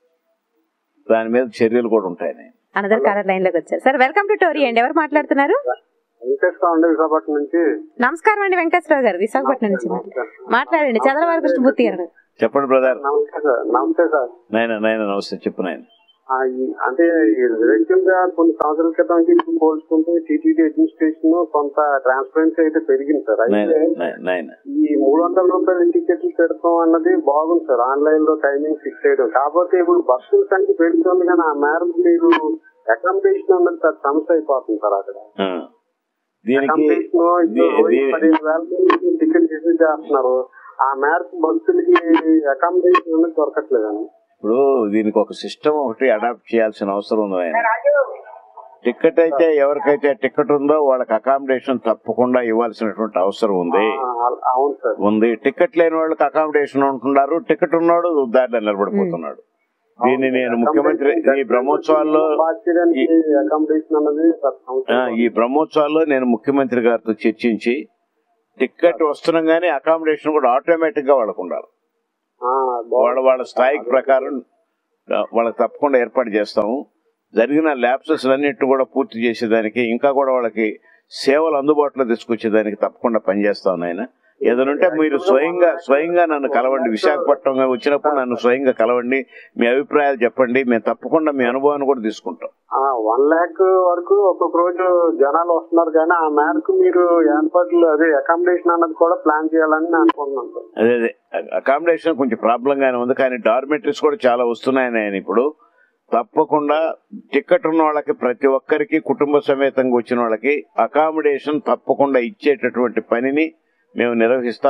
దాని మీద చర్యలు కూడా ఉంటాయని అనదర్ కాలర్ లైన్ లోకి వచ్చారు సార్ వెల్కమ్ టు టోరీ అండి ఎవరు మాట్లాడుతున్నారు వెంకటేశ్వర అండి విశాఖపట్నం నుంచి నమస్కారం అండి వెంకటేశ్వరరావు గారు విశాఖపట్నం నుంచి మాట్లాడండి చంద్రబాబు కృష్ణమూర్తి గారు చెప్పండి బ్రదర్ నమస్తే సార్ నమస్తే సార్ నాయన నాయన నమస్తే చెప్పు నాయన ఆ, ఈ- అంటే రిలేటివ్ గా కొన్ని సంవత్సరాల క్రితం ఇప్పుడు పోల్చుకుంటే టీటీడీ అడ్మినిస్ట్రేషన్ కొంత ట్రాన్స్పరెన్సీ అయితే పెరిగింది సార్ నాయన అయితే నాయన- నాయన ఈ మూడు వందల రూపాయల టికెట్లు పెడతాం అన్నది బాగుంది సార్ ఆన్లైన్ లో టైమింగ్ ఫిక్స్ చేయడం కాకపోతే ఇప్పుడు బస్సుల సంఖ్య పెరుగుతుంది కానీ ఆ మేరకు మీరు అకామిడేషన్ అన్నది సార్ సమస్య అయిపోతుంది సార్ అక్కడ ఆ. దీనికి అకామిడేషన్ దీ- దీ- పదిహేను వేల మంది టికెట్ రిసీవ్ చేస్తున్నారు ఆ మేరకు భక్తులకి అకామిడేషన్ అనేది దొరకట్లేదండి ఇప్పుడు దీనికి ఒక సిస్టమ్ ఒకటి అడాప్ట్ చేయాల్సిన అవసరం ఉంది ఆయన టికెట్ అయితే ఎవరికైతే టికెట్ ఉందో వాళ్ళకి అకామిడేషన్ తప్పకుండా ఇవ్వాల్సినటువంటి అవసరం ఉంది ఆ, అవును సార్ ఉంది టికెట్ లేని వాళ్ళకి అకామిడేషన్ ఉంటున్నారు టికెట్ ఉన్నాడు దారిలో నిలబడిపోతున్నాడు దీన్ని నేను ముఖ్యమంత్రి ఈ బ్రహ్మోత్సవాల్లో బాధ్యతకి అకామిడేషన్ అన్నది సార్ సమస్య ఆ, ఈ బ్రహ్మోత్సవాల్లో నేను ముఖ్యమంత్రి గారితో చర్చించి టికెట్ వస్తున్నాగానే అకామిడేషన్ కూడా ఆటోమేటిక్ గా వాళ్ళకు ఉండాలి ఆ, వాళ్ళ వాళ్ళ స్థాయికి ప్రకారం ఆ, వాళ్ళకి తప్పకుండా ఏర్పాటు చేస్తాము జరిగిన ల్యాప్సెస్ అన్నిటి కూడా పూర్తి చేసేదానికి ఇంకా కూడా వాళ్ళకి సేవలు అందుబాటులో తీసుకొచ్చేదానికి తప్పకుండా పనిచేస్తాం నాయన ఏదనంటే మీరు స్వయంగా స్వయంగా నన్ను కలవండి విశాఖపట్నం వచ్చినప్పుడు నన్ను స్వయంగా కలవండి మీ అభిప్రాయాలు చెప్పండి మేము తప్పకుండా మీ అనుభవాన్ని కూడా తీసుకుంటాం వన్ ల్యాక్ వరకు ఒక్కొక్క రోజు జనాలు వస్తున్నారు కానీ ఆ మేరకు మీరు ఏర్పాట్లు అదే అకామిడేషన్ అన్నది కూడా ప్లాన్ చేయాలని నేను అనుకుంటున్నాను సార్ అదే అదే అకామిడేషన్ కొంచెం ప్రాబ్లం గానే ఉంది కానీ డార్మెటరీస్ కూడా చాలా వస్తున్నాయని ఆయన ఇప్పుడు తప్పకుండా టికెట్ ఉన్న వాళ్ళకి ప్రతి ఒక్కరికి కుటుంబ సమేతంగా వచ్చిన వాళ్ళకి అకామిడేషన్ తప్పకుండా ఇచ్చేటటువంటి పనిని మేము నిర్వహిస్తాం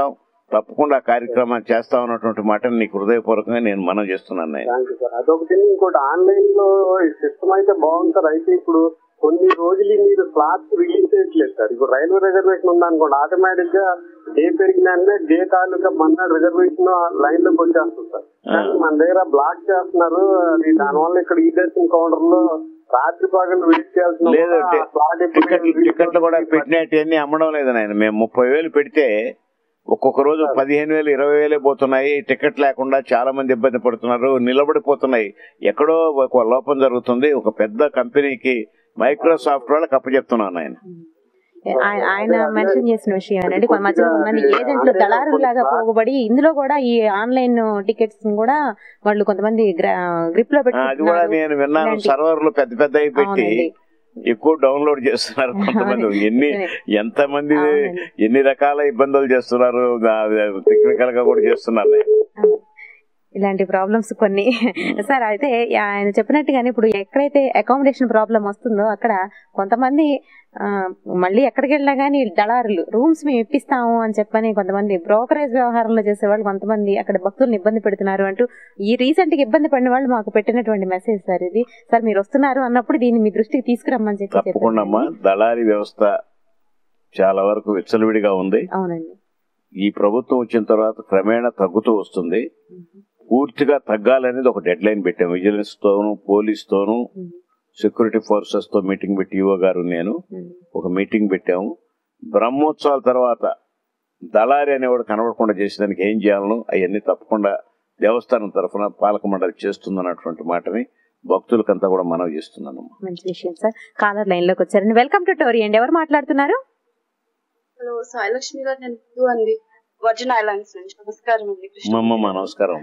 తప్పకుండా ఆ కార్యక్రమాన్ని చేస్తా ఉన్నటువంటి మాటని నీకు హృదయపూర్వకంగా నేను మనం చేస్తున్నాను నేను థ్యాంక్ యూ సార్ అదొకటి ఇంకోటి ఆన్లైన్ లో సిస్టమ్ అయితే బాగుంది సార్ అయితే ఇప్పుడు కొన్ని రోజులు మీరు స్లాట్స్ రిలీజ్ చేయట్లేదు సార్ ఇప్పుడు రైల్వే రిజర్వేషన్ ఉందనుకోండి ఆటోమేటిక్ గా డే పెరిగిన వెంటనే డే తాలూకా మన రిజర్వేషన్ లైన్ లోకి వచ్చేస్తుంది సార్ కానీ మన దగ్గర బ్లాక్ చేస్తున్నారు అది దానివల్ల ఇక్కడ ఈ దర్శన కౌంటర్ లో రాత్రి పగలు వెయిట్ చేయాల్సిన లేదు కూడా ఆ slot ఎప్పుడు టికెట్లు టికెట్లు కూడా పెట్టినట్టు అమ్మడం లేదు నాయన మేము ముప్పై వేలు పెడితే ఒక్కొక్క రోజు పదిహేను వేలు ఇరవై వేలే పోతున్నాయి టికెట్ లేకుండా చాలా మంది ఇబ్బంది పడుతున్నారు నిలబడిపోతున్నాయి ఎక్కడో ఒక లోపం జరుగుతుంది ఒక పెద్ద కంపెనీకి మైక్రోసాఫ్ట్ వాళ్ళకి అప్పచెప్తున్నాను ఆయన ఆయన ఆయన మెన్షన్ చేసిన విషయం ఏంటంటే కొంత మధ్యలో కొంతమంది ఏజెంట్లు దళారులు లాగా పోగుబడి ఇందులో కూడా ఈ ఆన్లైన్ టికెట్స్ కూడా వాళ్ళు కొంతమంది గ్రిప్ లో ఆ, అది కూడా పెట్టుకుంటున్నారు నేను విన్నాను ఇలాంటి- సర్వర్లు పెద్ద పెద్దవి పెట్టి అవునండి. ఎక్కువ డౌన్లోడ్ చేస్తున్నారు కొంతమంది అవును. ఎన్ని ఎంత మంది అవునండి. ఎన్ని రకాల ఇబ్బందులు చేస్తున్నారు టెక్నికల్ గా కూడా చేస్తున్నారు ఇలాంటి ప్రాబ్లమ్స్ కొన్ని సార్ అయితే ఆయన చెప్పినట్టుగానే ఇప్పుడు ఎక్కడైతే అకామిడేషన్ ప్రాబ్లం వస్తుందో అక్కడ కొంతమంది ఆ, మళ్ళీ ఎక్కడికి వెళ్ళినా కానీ దళారులు రూమ్స్ మేము ఇప్పిస్తాము అని చెప్పని కొంతమంది బ్రోకరేజ్ వ్యవహారంలో చేసే వాళ్ళు కొంతమంది అక్కడ భక్తులను ఇబ్బంది పెడుతున్నారు అంటూ ఈ రీసెంట్ గా ఇబ్బంది పడిన వాళ్ళు మాకు పెట్టినటువంటి మెసేజ్ సార్ ఇది సార్ మీరు వస్తున్నారు అన్నప్పుడు దీన్ని మీ దృష్టికి తీసుకురమ్మని చెప్పి తప్పకుండా అమ్మా చెప్పారు. దళారీ వ్యవస్థ చాలా వరకు విచ్చలవిడిగా ఉంది అవునండి ఈ ప్రభుత్వం వచ్చిన తర్వాత క్రమేణా తగ్గుతూ వస్తుంది పూర్తిగా తగ్గాలనేది ఒక డెడ్ లైన్ పెట్టాం విజిలెన్స్ తోను పోలీస్ తోను సెక్యూరిటీ ఫోర్సెస్ తో మీటింగ్ పెట్టి ఈవో గారు నేను ఒక మీటింగ్ పెట్టాము బ్రహ్మోత్సవాల తర్వాత దళారి అనేవాడు కనబడకుండా చేసేదానికి ఏం చేయాలను అవన్నీ తప్పకుండా దేవస్థానం తరఫున పాలక మండలి చేస్తుందన్నటువంటి మాటని భక్తులకంతా కూడా మనవి చేస్తున్నాను మంచి విషయం సార్ కాలర్ లైన్ లోకి వచ్చారండి వెల్కమ్ టు టోరీ అండి ఎవరు మాట్లాడుతున్నారు హలో సాయిలక్ష్మి గారు నేను మధు అండి వర్జిన్ ఐలాండ్స్ నుంచి నమస్కారం అండి కృష్ణ అమ్మమ్మ నమస్కారం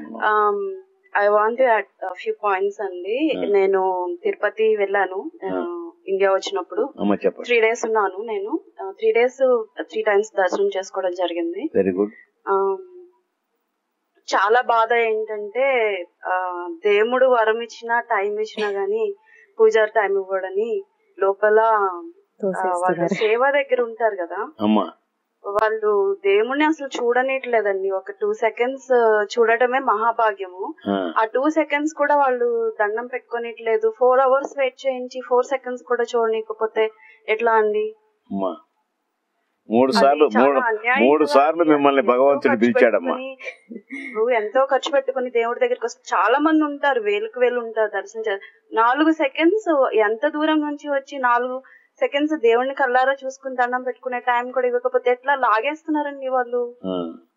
ఐ వాంట్ ఫ్యూ పాయింట్స్ అండి Hmm. నేను తిరుపతి వెళ్ళాను Hmm. ఇండియా వచ్చినప్పుడు అమ్మ చెప్పండి త్రీ డేస్ ఉన్నాను నేను త్రీ డేస్ త్రీ టైమ్స్ దర్శనం చేసుకోవడం జరిగింది వెరీ గుడ్ Um, చాలా బాధ ఏంటంటే ఆ, దేవుడు వరం ఇచ్చినా టైం ఇచ్చినా గానీ పూజారి టైం ఇవ్వడని లోపల ఆ, వాళ్ళు తోసేస్తున్నారు సేవ దగ్గర ఉంటారు కదా అమ్మ వాళ్ళు దేవుణ్ణి అసలు చూడనీయట్లేదండి ఒక టూ సెకండ్స్ చూడటమే మహాభాగ్యము ఆ, ఆ టూ సెకండ్స్ కూడా వాళ్ళు దండం పెట్టుకోనిట్లేదు ఫోర్ అవర్స్ వెయిట్ చేయించి ఫోర్ సెకండ్స్ కూడా చూడనీయకపోతే ఎట్లా అండి అమ్మ మూడు అది సార్లు చాలా మూడు అన్యాయం మూడు కదా. సార్లు మిమ్మల్ని ఎంతో భగవంతుడు ఖర్చు పిలిచాడమ్మా పెట్టుకుని, నువ్వు ఎంతో ఖర్చు పెట్టుకుని దేవుడి దగ్గరికి వస్తే చాలా మంది ఉంటారు వేలకు వేలు ఉంటారు దర్శనం చే నాలుగు సెకండ్స్ ఎంత దూరం నుంచి వచ్చి నాలుగు సెకండ్స్ దేవుడిని కల్లారా చూసుకుని దండం పెట్టుకునే టైం కూడా ఇవ్వకపోతే ఎట్లా లాగేస్తున్నారండి వాళ్ళు ఆ.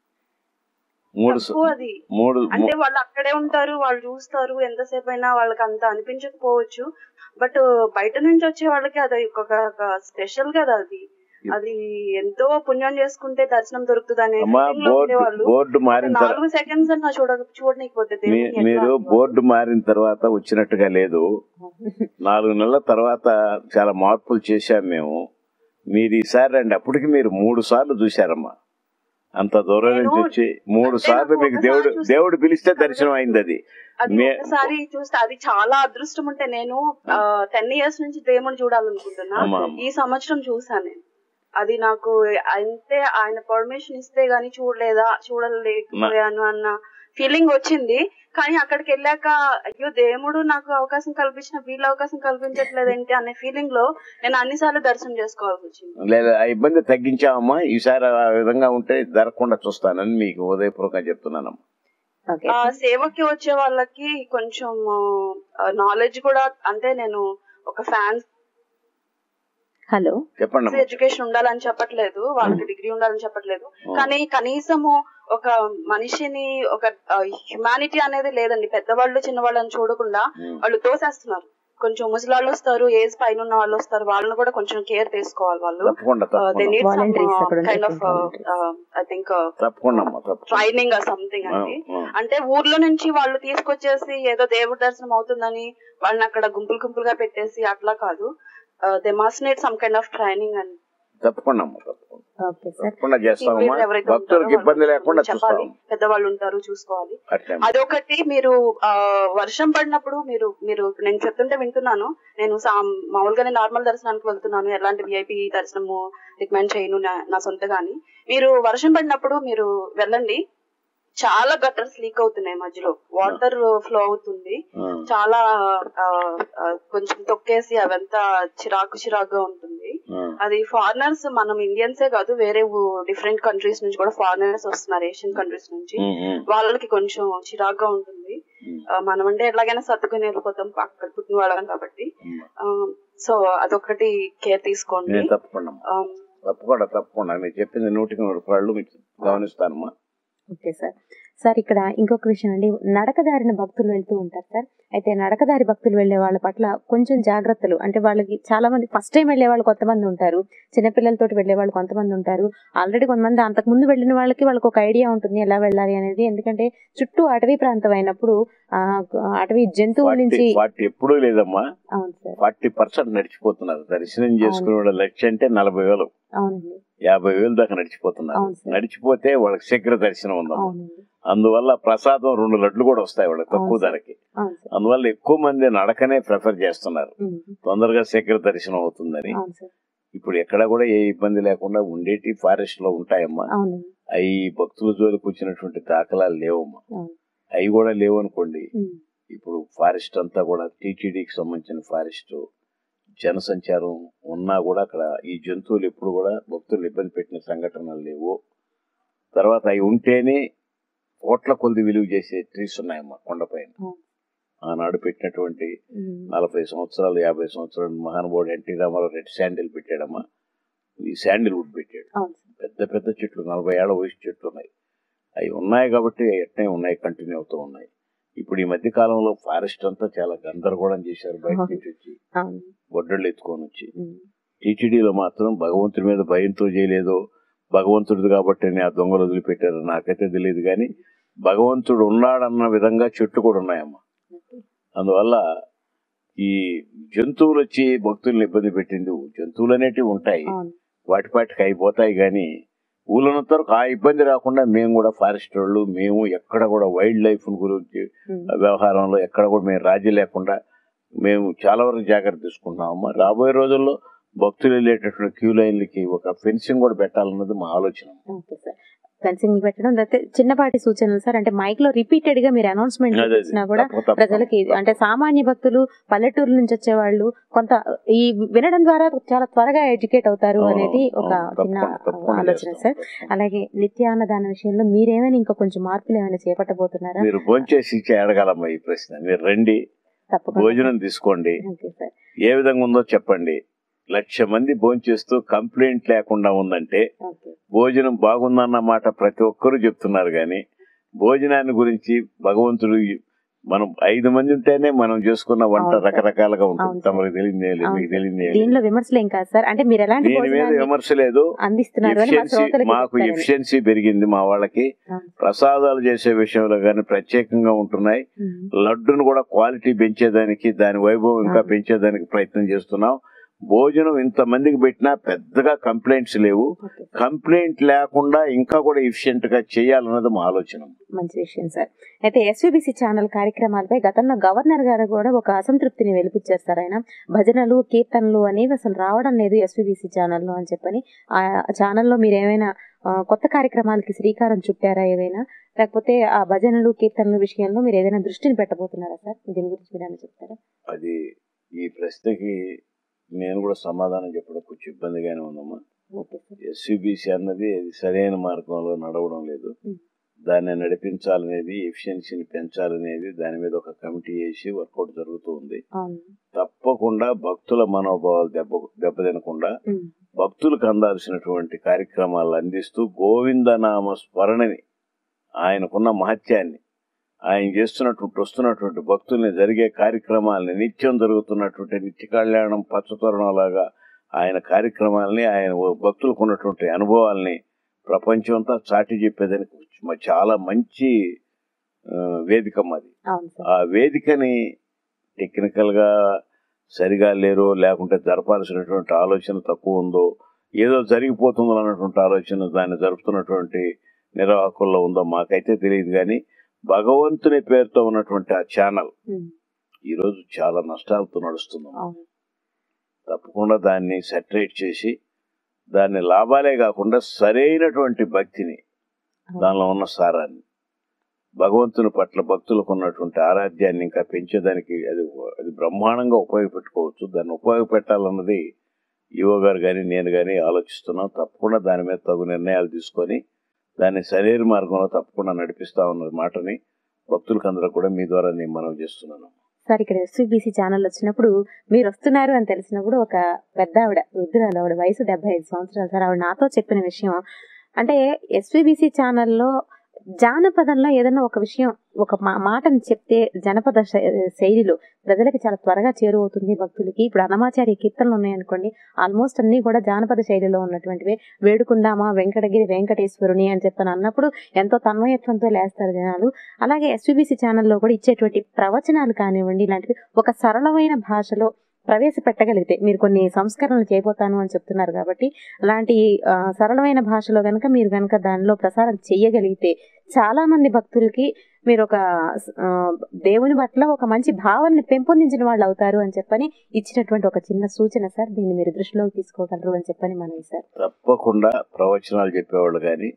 మూడు స- తక్కువ అది మూడు అంటే వాళ్ళు అక్కడే ఉంటారు వాళ్ళు చూస్తారు ఎంతసేపు అయినా వాళ్ళకి అంత అనిపించకపోవచ్చు బట్ బయట నుంచి వచ్చే వాళ్ళకి అది ఒక స్పెషల్ కదా అది అది ఎంతో పుణ్యం చేసుకుంటే దర్శనం దొరుకుతుంది అనే అమ్మా feeling లో బోర్డు ఉండేవాళ్ళు బోర్డు మారిన తర్వాత నాలుగు సెకండ్స్ అన్న చూడ చూడనీకపోతే మీ- దేవుడిని ఎట్లా మీరు అనుకోవాలి? బోర్డు మారిన తర్వాత వచ్చినట్టుగా లేదు నాలుగు నెలల తర్వాత చాలా మార్పులు చేశాం మేము మీరు ఈసారి రండి అప్పటికి మీరు మూడు సార్లు చూశారమ్మా అంత దూరం నేను- నుంచి వచ్చి మూడు అంటే సార్లు నాకు మీకు ఒకసారి దేవుడు చూస్తే- దేవుడు పిలిస్తే దర్శనం అయింది అది అది మే- ఒకసారి చూస్తే అది చాలా అదృష్టం ఉంటే నేను టెన్ ఇయర్స్ నుంచి దేవుని చూడాలనుకుంటున్నా అమ్మా, అమ్మా. ఈ సంవత్సరం చూసాను నేను అది నాకు అంతే ఆయన పర్మిషన్ ఇస్తే గానీ చూడలేదా చూడలేకపోయాను అన్న ఫీలింగ్ వచ్చింది కానీ అక్కడికి వెళ్ళాక అయ్యో దేవుడు నాకు అవకాశం కల్పించిన వీళ్ళ అవకాశం కల్పించట్లేదేంటి అనే ఫీలింగ్ లో నేను అన్నిసార్లు దర్శనం చేసుకోవాల్సి వచ్చింది లేదా ఆ ఇబ్బంది తగ్గించామమ్మా ఈసారి ఆ విధంగా ఉంటే జరగకుండా చూస్తానని మీకు ఉదయపూర్వకంగా చెప్తున్నానమ్మా ఓకే ఆ సేవకి వచ్చే వాళ్ళకి కొంచెం నాలెడ్జ్ కూడా అంటే నేను ఒక ఫ్యాన్స్ హలో చెప్పండి అమ్మా. ఎడ్యుకేషన్ ఉండాలని చెప్పట్లేదు వాళ్ళకి డిగ్రీ ఉండాలని చెప్పట్లేదు కానీ కనీసము ఒక మనిషిని ఒక హ్యుమానిటీ అనేది లేదండి పెద్దవాళ్ళు చిన్నవాళ్ళని చూడకుండా ఉమ్. వాళ్ళు తోసేస్తున్నారు కొంచెం ముసలాళ్ళు వస్తారు ఏజ్ పైన ఉన్న వాళ్ళు వస్తారు వాళ్ళని కూడా కొంచెం కేర్ తీసుకోవాలి వాళ్ళు తప్పకుండా దే తప్పకుండా నీడ్ Volunteers అక్కడ కైండ్ ఉంటారు, ఆఫ్ volunteers. ఐ థింక్ తప్పకుండా అమ్మా తప్పకుండా ట్రైనింగ్ సంథింగ్ ఆ, అండి ఆ. అంటే ఊర్లో నుంచి వాళ్ళు తీసుకొచ్చేసి ఏదో దేవుడి దర్శనం అవుతుందని వాళ్ళని అక్కడ గుంపులు గుంపులుగా పెట్టేసి అట్లా కాదు they must need some kind of training and తప్పకుండా అమ్మా తప్పకుండా ఓకే సార్ తప్పకుండా చేస్తామమ్మా వీళ్ళు ఎవరైతే ఉంటారో భక్తులకు ఇబ్బంది వాళ్ళు లేకుండా చెప్పాలి చూస్తాం పెద్దవాళ్ళు ఉంటారు చూసుకోవాలి అట్లే అదొకటి మీరు ఆ వర్షం పడినప్పుడు మీరు మీరు నేను చెప్తుంటే వింటున్నాను నేను సా- మామూలుగానే నార్మల్ దర్శనానికి వెళ్తున్నాను ఎలాంటి విఐపి దర్శనము రికమెండ్ చేయను నా నా సొంతగాని మీరు వర్షం పడినప్పుడు మీరు వెళ్ళండి చాలా గటర్స్ లీక్ అవుతున్నాయి మధ్యలో వాటర్ ఫ్లో అవుతుంది ఆ. చాలా ఆ, ఆ, కొంచెం తొక్కేసి అవంతా చిరాకు చిరాకుగా ఉంటుంది ఆ. అది ఫారినర్స్ మనం ఇండియన్సే కాదు వేరే డిఫరెంట్ కంట్రీస్ నుంచి కూడా ఫారినర్స్ వస్తున్నారు ఏషియన్ కంట్రీస్ నుంచి ఉమ్, ఉమ్. వాళ్ళకి కొంచెం చిరాగ్గా ఉంటుంది ఆ, మనం అంటే ఎలాగైనా సర్దుకుని వెళ్ళిపోతాం అక్కడ పుట్టిన వాళ్ళం కాబట్టి సో అదొకటి కేర్ తీసుకోండి నేను తప్పకుండా అమ్మా. ఆ, తప్పకుండా తప్పకుండా మీరు చెప్పింది నూటికి నూరు పళ్ళు మీకు గమనిస్తానమ్మా ఓకే సార్ సార్ ఇక్కడ ఇంకొక విషయం అండి నడకదారిన భక్తులు వెళ్తూ ఉంటారు సార్ అయితే నడకదారి భక్తులు వెళ్లే వాళ్ళ పట్ల కొంచెం జాగ్రత్తలు అంటే వాళ్ళకి చాలా మంది ఫస్ట్ టైం వెళ్లే వాళ్ళు కొంతమంది ఉంటారు చిన్నపిల్లలతోటి వెళ్లే వాళ్ళు కొంతమంది ఉంటారు ఆల్రెడీ కొంతమంది అంతకు ముందు వెళ్ళిన వాళ్ళకి వాళ్ళకి ఒక ఐడియా ఉంటుంది ఎలా వెళ్ళాలి అనేది ఎందుకంటే చుట్టూ అటవీ ప్రాంతం అయినప్పుడు ఆ అటవీ జంతువుల నుంచి ఫార్టీ ఎప్పుడూ లేదమ్మా అవును సార్ ఫార్టీ పర్సెంట్ నడిచిపోతున్నారు దర్శనం చేసుకునే వాళ్ళ లక్ష్యం అంటే నలభై వేలు అవునండి యాభై వేలు దాకా నడిచిపోతున్నారు అవును సార్. నడిచిపోతే వాళ్ళకి శీఘ్ర దర్శనం ఉందమ్మా అవునండి అందువల్ల ప్రసాదం రెండు లడ్లు కూడా వస్తాయి వాళ్ళకి తక్కువ అవును సార్. ధరకి అవును సార్ అందువల్ల ఎక్కువ మంది నడకనే ప్రిఫర్ చేస్తున్నారు ఉమ్. తొందరగా శీఘ్ర దర్శనం అవుతుందని అవును సార్ ఇప్పుడు ఎక్కడ కూడా ఏ ఇబ్బంది లేకుండా ఉండేటి ఫారెస్ట్ లో ఉంటాయమ్మా అవునండి అవి భక్తుల జోలికి వచ్చినటువంటి దాఖలాలు లేవమ్మా అవును అవి కూడా లేవు అనుకోండి ఉమ్. ఇప్పుడు ఫారెస్ట్ అంతా కూడా టీటీడీకి సంబంధించిన ఫారెస్ట్ జనసంచారం ఉన్నా కూడా అక్కడ ఈ జంతువులు ఎప్పుడు కూడా భక్తులు ఇబ్బంది పెట్టిన సంఘటనలు లేవు తర్వాత అవి ఉంటేనే కోట్ల కొద్ది విలువ చేసే ట్రీస్ ఉన్నాయమ్మా కొండపైన అవును. ఆనాడు పెట్టినటువంటి ఉమ్. నలభై సంవత్సరాలు యాభై సంవత్సరాలు మహానుభావుడు ఎన్టీ రామారావు రెడ్ శాండిల్ పెట్టాడమ్మా ఈ శాండిల్ వుడ్ పెట్టాడు అవును సార్ పెద్ద పెద్ద చెట్లు నలభై ఏళ్ల వయసు చెట్లు ఉన్నాయి అవి ఉన్నాయి కాబట్టి ఎట్నే ఉన్నాయి కంటిన్యూ అవుతూ ఉన్నాయి ఇప్పుడు ఈ మధ్య కాలంలో ఫారెస్ట్ అంతా చాలా గందరగోళం చేశారు బయట నుంచి వచ్చి అవును గొడ్డళ్ళు ఎత్తుకొని వచ్చి ఉమ్. టీటీడీలో మాత్రం భగవంతుడి మీద భయంతో చేయలేదో భగవంతుడిది కాబట్టి అని ఆ దొంగలు వదిలిపెట్టారు నాకైతే తెలియదు కానీ భగవంతుడు ఉన్నాడన్న విధంగా చెట్లు కూడా ఉన్నాయమ్మా అందువల్ల ఈ జంతువులు వచ్చి భక్తుల్ని ఇబ్బంది పెట్టింది జంతువులు అనేటివి ఉంటాయి అవును వాటి పాటికి అయిపోతాయి కానీ ఊళ్ళనంత వరకు ఆ ఇబ్బంది రాకుండా మేము కూడా ఫారెస్ట్ వాళ్ళు మేము ఎక్కడ కూడా వైల్డ్ లైఫ్ గురించి ఉమ్. వ్యవహారంలో ఎక్కడ కూడా మేము రాజీ లేకుండా మేము చాలా వరకు జాగ్రత్త తీసుకుంటున్నాము రాబోయే రోజుల్లో భక్తులు వెళ్ళేటటువంటి క్యూ లైన్లకి ఒక ఫెన్సింగ్ కూడా పెట్టాలన్నది మా ఆలోచన ఓకే సార్ ఫెన్సింగ్ పెట్టడం లేకపోతే చిన్నపాటి సూచనలు సార్ అంటే మైక్ లో రిపీటెడ్ గా మీరు అనౌన్స్మెంట్ అదే, అదే. ఇచ్చినా కూడా తప్ప- తప్ప- ప్రజలకి అంటే సామాన్య భక్తులు పల్లెటూరు నుంచి వచ్చే వాళ్ళు కొంత ఈ వినడం ద్వారా చాలా త్వరగా ఎడ్యుకేట్ అవుతారు అవును, అనేది ఒక అవును, చిన్న తప్పకుండా- తప్పకుండా ఆలోచన చేస్తాం, సార్ తప్పకుండా. అలాగే నిత్యాన్నదాన విషయంలో మీరేమైనా ఇంకా కొంచెం మార్పులు ఏమైనా చేపట్టబోతున్నారా మీరు భోంచేసి ఇచ్చి అడగాలమ్మా ఈ ప్రశ్న మీరు రండి తప్పకుండా భోజనం తీసుకోండి ఓకే సార్ ఏ విధంగా ఉందో చెప్పండి లక్ష మంది భోంచేస్తూ కంప్లైంట్ లేకుండా ఉందంటే ఓకే భోజనం బాగుందన్న మాట ప్రతి ఒక్కరూ చెప్తున్నారు కానీ భోజనాన్ని గురించి భగవంతుడు మనం ఐదు మంది ఉంటేనే మనం చేసుకున్న వంట అవును సార్. రకరకాలుగా ఉంటుంది అవును సార్. తమకు తెలియదు అవును మీకు సార్. తెలియదు దీనిలో విమర్శలు ఏం కాదు సార్ అంటే మీరు ఎలాంటి దీని మీద భోజనాన్ని విమర్శ లేదు అందిస్తున్నారు అని మా ఎఫిషియన్సీ శ్రోతలకి మాకు చెప్తారని. ఎఫిషియన్సీ పెరిగింది మా వాళ్ళకి అవును. ప్రసాదాలు చేసే విషయంలో కానీ ప్రత్యేకంగా ఉంటున్నాయి ఉమ్. లడ్డును కూడా క్వాలిటీ పెంచేదానికి దాని వైభవం ఇంకా ఆ. పెంచేదానికి ప్రయత్నం చేస్తున్నాం భోజనం ఇంత మందికి పెట్టినా పెద్దగా కంప్లైంట్స్ లేవు ఓకే సార్. కంప్లైంట్ లేకుండా ఇంకా కూడా ఎఫిషియెంట్ గా చేయాలన్నది మా ఆలోచన మంచి విషయం సార్ అయితే ఎస్వీబీసీ ఛానల్ కార్యక్రమాలపై గతంలో గవర్నర్ గారు కూడా ఒక అసంతృప్తిని వెలిపించారు సార్ ఆయన భజనలు కీర్తనలు అనేవి అసలు రావడం లేదు ఎస్వీబీసీ ఛానల్లో అని చెప్పని ఆ ఛానల్లో మీరు ఏమైనా ఆ, కొత్త కార్యక్రమాలకి శ్రీకారం చుట్టారా ఏవైనా లేకపోతే ఆ భజనలు కీర్తనల విషయంలో మీరు ఏదైనా దృష్టిని పెట్టబోతున్నారా సార్ దీని గురించి మీరు ఏమైనా చెప్తారా అది ఈ ప్రశ్నకి నేను కూడా సమాధానం చెప్పడం కొంచెం ఇబ్బందిగానే ఉందమ్మా ఓకే సార్ ఎస్యూబీసీ అన్నది అది సరైన మార్గంలో నడవడం లేదు ఉం. దాన్ని నడిపించాలనేది ఎఫిషియన్సీని పెంచాలనేది దాని మీద ఒక కమిటీ వేసి వర్కౌట్ జరుగుతూ ఉంది అవును తప్పకుండా భక్తుల మనోభావాలు దెబ్బ దెబ్బతినకుండా ఉమ్. భక్తులకు అందాల్సినటువంటి కార్యక్రమాలు అందిస్తూ గోవిందనామ స్మరణని ఆయనకున్న మహత్యాన్ని ఆయన చేస్తున్నటువంటి వస్తున్నటువంటి భక్తుల్ని జరిగే కార్యక్రమాలని నిత్యం జరుగుతున్నటువంటి నిత్య కళ్యాణం పచ్చతోరణంలాగా ఆయన కార్యక్రమాలని ఆయన భక్తులకు ఉన్నటువంటి అనుభవాల్ని ప్రపంచం అంతా చాటి చెప్పేదానికి మ- చాలా మంచి ఆ, వేదిక మాది అవును సార్ ఆ వేదికని టెక్నికల్ గా సరిగా లేరో లేకుంటే జరపాల్సినటువంటి ఆలోచన తక్కువ ఉందో ఏదో జరిగిపోతుందో అన్నటువంటి ఆలోచన దాన్ని జరుపుతున్నటువంటి నిర్వాహకుల్లో ఉందో మాకైతే తెలియదు కానీ భగవంతుని పేరుతో ఉన్నటువంటి ఆ ఛానల్ ఉమ్, ఈరోజు చాలా నష్టాలతో నడుస్తుంది అవును తప్పకుండా దాన్ని సెటరేట్ చేసి దాన్ని లాభాలే కాకుండా సరైనటువంటి భక్తిని దానిలో ఉన్న సారాన్ని భగవంతుని పట్ల భక్తులకు ఉన్నటువంటి ఆరాధ్యాన్ని ఇంకా పెంచేదానికి అది అది బ్రహ్మాండంగా ఉపయోగపెట్టుకోవచ్చు దాన్ని ఉపయోగపెట్టాలన్నది ఈవో గారు కానీ నేను కానీ ఆలోచిస్తున్నాం తప్పకుండా దాని మీద తగు నిర్ణయాలు తీసుకొని దాన్ని సరైన మార్గంలో తప్పకుండా నడిపిస్తా ఉన్న మాటని భక్తులకు అందరూ కూడా మీ ద్వారా నేను మనవి చేస్తున్నాను సార్ ఇక్కడ ఎస్వీబీసీ ఛానల్ వచ్చినప్పుడు మీరు వస్తున్నారు అని తెలిసినప్పుడు ఒక పెద్ద ఆవిడ వృద్ధురాలు ఆవిడ వయసు డెబ్బై ఐదు సంవత్సరాలు సార్ ఆవిడ నాతో చెప్పిన విషయం అంటే ఎస్వీబీసీ ఛానల్లో జానపదంలో ఏదైనా ఒక విషయం ఒక మా- మాటని చెప్తే జనపద శై- శైలిలో ప్రజలకి చాలా త్వరగా చేరువవుతుంది భక్తులకి ఇప్పుడు అన్నమాచార్య కీర్తనలు ఉన్నాయనుకోండి ఆల్మోస్ట్ అన్ని కూడా జానపద శైలిలో ఉన్నటువంటివే వేడుకుందామా వెంకటగిరి వెంకటేశ్వరుని అని చెప్పని అన్నప్పుడు ఎంతో తన్మయత్వంతో లేస్తారు జనాలు అలాగే ఎస్వీబీసీ ఛానల్లో కూడా ఇచ్చేటువంటి ప్రవచనాలు కానివ్వండి ఇలాంటివి ఒక సరళమైన భాషలో ప్రవేశపెట్టగలిగితే మీరు కొన్ని సంస్కరణలు చేయబోతాను అని చెప్తున్నారు కాబట్టి అలాంటి ఆ, సరళమైన భాషలో కనుక మీరు కనుక దానిలో ప్రసారం చేయగలిగితే చాలా మంది భక్తులకి మీరు ఒక ఆ, దేవుని పట్ల ఒక మంచి భావనని పెంపొందించిన వాళ్ళు అవుతారు అని చెప్పని ఇచ్చినటువంటి ఒక చిన్న సూచన సార్ దీన్ని మీరు దృష్టిలోకి తీసుకోగలరు అని చెప్పని మనవి సార్ తప్పకుండా ప్రవచనాలు చెప్పేవాళ్ళు కానీ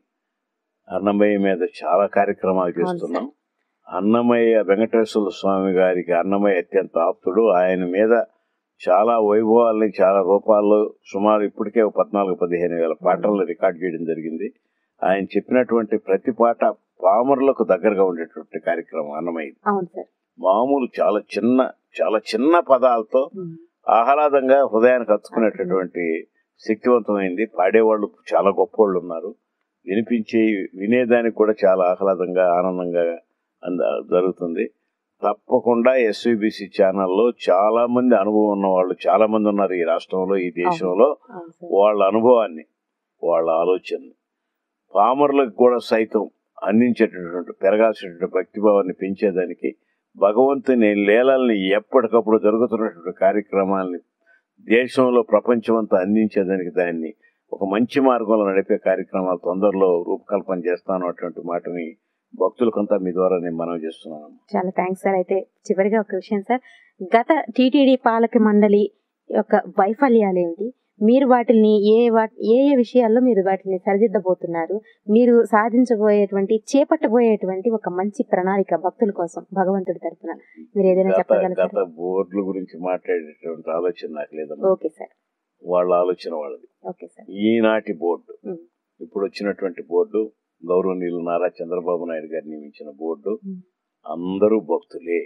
అన్నమయ్య మీద చాలా కార్యక్రమాలు చేస్తున్నాం అన్నమయ్య వెంకటేశ్వర స్వామి గారికి అన్నమయ్య అత్యంత ఆప్తుడు ఆయన మీద చాలా వైభవాల్ని చాలా రూపాల్లో సుమారు ఇప్పటికే ఒక పద్నాలుగు పదిహేను వేల పాటలను రికార్డ్ చేయడం జరిగింది ఆయన చెప్పినటువంటి ప్రతి పాట పామరులకు దగ్గరగా ఉండేటువంటి కార్యక్రమం అన్నమయ్య అవును సార్ మామూలు చాలా చిన్న చాలా చిన్న పదాలతో ఉమ్. ఆహ్లాదంగా హృదయానికి హత్తుకునేటటువంటి శక్తివంతమైంది పాడేవాళ్ళు చాలా గొప్పవాళ్ళు ఉన్నారు వినిపించే వినేదానికి కూడా చాలా ఆహ్లాదంగా ఆనందంగా అంద జరుగుతుంది తప్పకుండా ఎస్విబిసి ఛానల్లో చాలా మంది అనుభవం ఉన్న వాళ్ళు చాలా మంది ఉన్నారు ఈ రాష్ట్రంలో ఈ దేశంలో అవును సార్ వాళ్ళ అనుభవాన్ని వాళ్ళ ఆలోచనని పామరులకు కూడా సైతం అందించేటటువంటి పెరగాల్సినటువంటి భక్తిభావాన్ని పెంచేదానికి భగవంతుని లీలల్ని ఎప్పటికప్పుడు జరుగుతున్నటువంటి కార్యక్రమాల్ని దేశంలో ప్రపంచమంతా అందించేదానికి దాన్ని ఒక మంచి మార్గంలో నడిపే కార్యక్రమాలు తొందరలో రూపకల్పన చేస్తాను అటువంటి మాటని భక్తులకంతా మీ ద్వారా నేను మనవి చేస్తున్నాను చాలా థ్యాంక్స్ సార్ అయితే చివరిగా ఒక విషయం సార్ గత టీటీడీ పాలక మండలి యొక్క వైఫల్యాలు ఏమిటి మీరు వాటిని ఏ వా- ఏ ఏ విషయాల్లో మీరు వాటిని సరిదిద్దబోతున్నారు మీరు సాధించబోయేటువంటి చేపట్టబోయేటువంటి ఒక మంచి ప్రణాళిక భక్తుల కోసం భగవంతుడి తరఫున మీరు ఏదైనా గత గత చెప్పగలుగుతారా బోర్డుల గురించి మాట్లాడేటువంటి ఆలోచన నాకు లేదమ్మా ఓకే సార్ వాళ్ళ ఆలోచన వాళ్ళది ఓకే సార్ ఈనాటి బోర్డు ఉమ్. ఇప్పుడు వచ్చినటువంటి బోర్డు గౌరవనీయులు నారా చంద్రబాబు నాయుడు గారు నియమించిన బోర్డు ఉమ్. అందరూ భక్తులే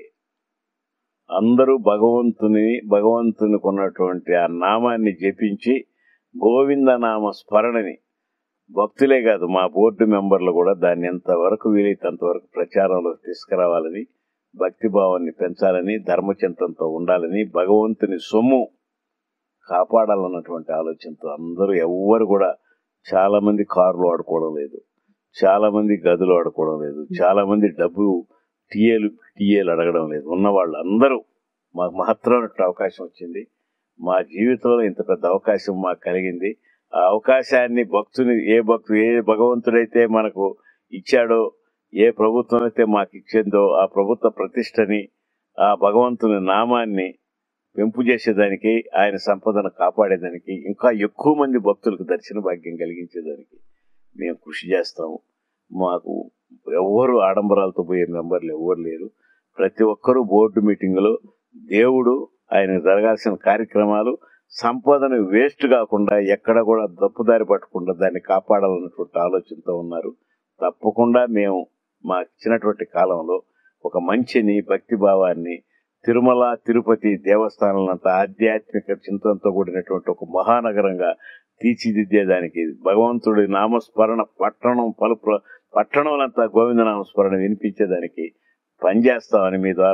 అందరూ భగవంతుని భగవంతుని కొన్నటువంటి ఆ నామాన్ని జపించి గోవింద నామ స్మరణని భక్తులే కాదు మా బోర్డు మెంబర్లు కూడా దాన్ని ఎంతవరకు వీలైతే అంతవరకు ప్రచారంలోకి తీసుకురావాలని భక్తి భావాన్ని పెంచాలని ధర్మచింతంతో ఉండాలని భగవంతుని సొమ్ము కాపాడాలన్నటువంటి ఆలోచనతో అందరూ ఎవ్వరు కూడా చాలా మంది కార్లు వాడుకోవడం లేదు చాలా మంది గదులు వాడుకోవడం లేదు చాలా మంది డబ్బు టీఏలు టీఏలు అడగడం లేదు ఉన్న వాళ్ళు అందరూ మాకు మహత్తరమైన అవకాశం వచ్చింది మా జీవితంలో ఇంత పెద్ద అవకాశం మాకు కలిగింది ఆ అవకాశాన్ని భక్తుని ఏ భక్తు ఏ భగవంతుడైతే మనకు ఇచ్చాడో ఏ ప్రభుత్వం అయితే మాకు ఇచ్చిందో ఆ ప్రభుత్వ ప్రతిష్టని ఆ భగవంతుని నామాన్ని పెంపు చేసేదానికి ఆయన సంపదను కాపాడేదానికి ఇంకా ఎక్కువ మంది భక్తులకు దర్శన భాగ్యం కలిగించేదానికి మేము కృషి చేస్తాము మాకు ఎవ్వరు ఆడంబరాలతో పోయే మెంబర్లు ఎవ్వరు లేరు ప్రతి ఒక్కరూ బోర్డు మీటింగులో దేవుడు ఆయన జరగాల్సిన కార్యక్రమాలు సంపదను వేస్ట్ కాకుండా ఎక్కడ కూడా తప్పుదారి పట్టకుండా దాన్ని కాపాడాలన్నటువంటి ఆలోచనతో ఉన్నారు తప్పకుండా మేము మాకు ఇచ్చినటువంటి కాలంలో ఒక మంచిని భక్తి భావాన్ని తిరుమల తిరుపతి దేవస్థానాలంతా ఆధ్యాత్మిక చింతనతో కూడినటువంటి ఒక మహానగరంగా తీర్చిదిద్దేదానికి భగవంతుడి నామస్మరణ పట్టణం పలు ప్ర- పట్టణంలంతా గోవింద నామస్మరణ వినిపించేదానికి పనిచేస్తామని మీ ద్వారా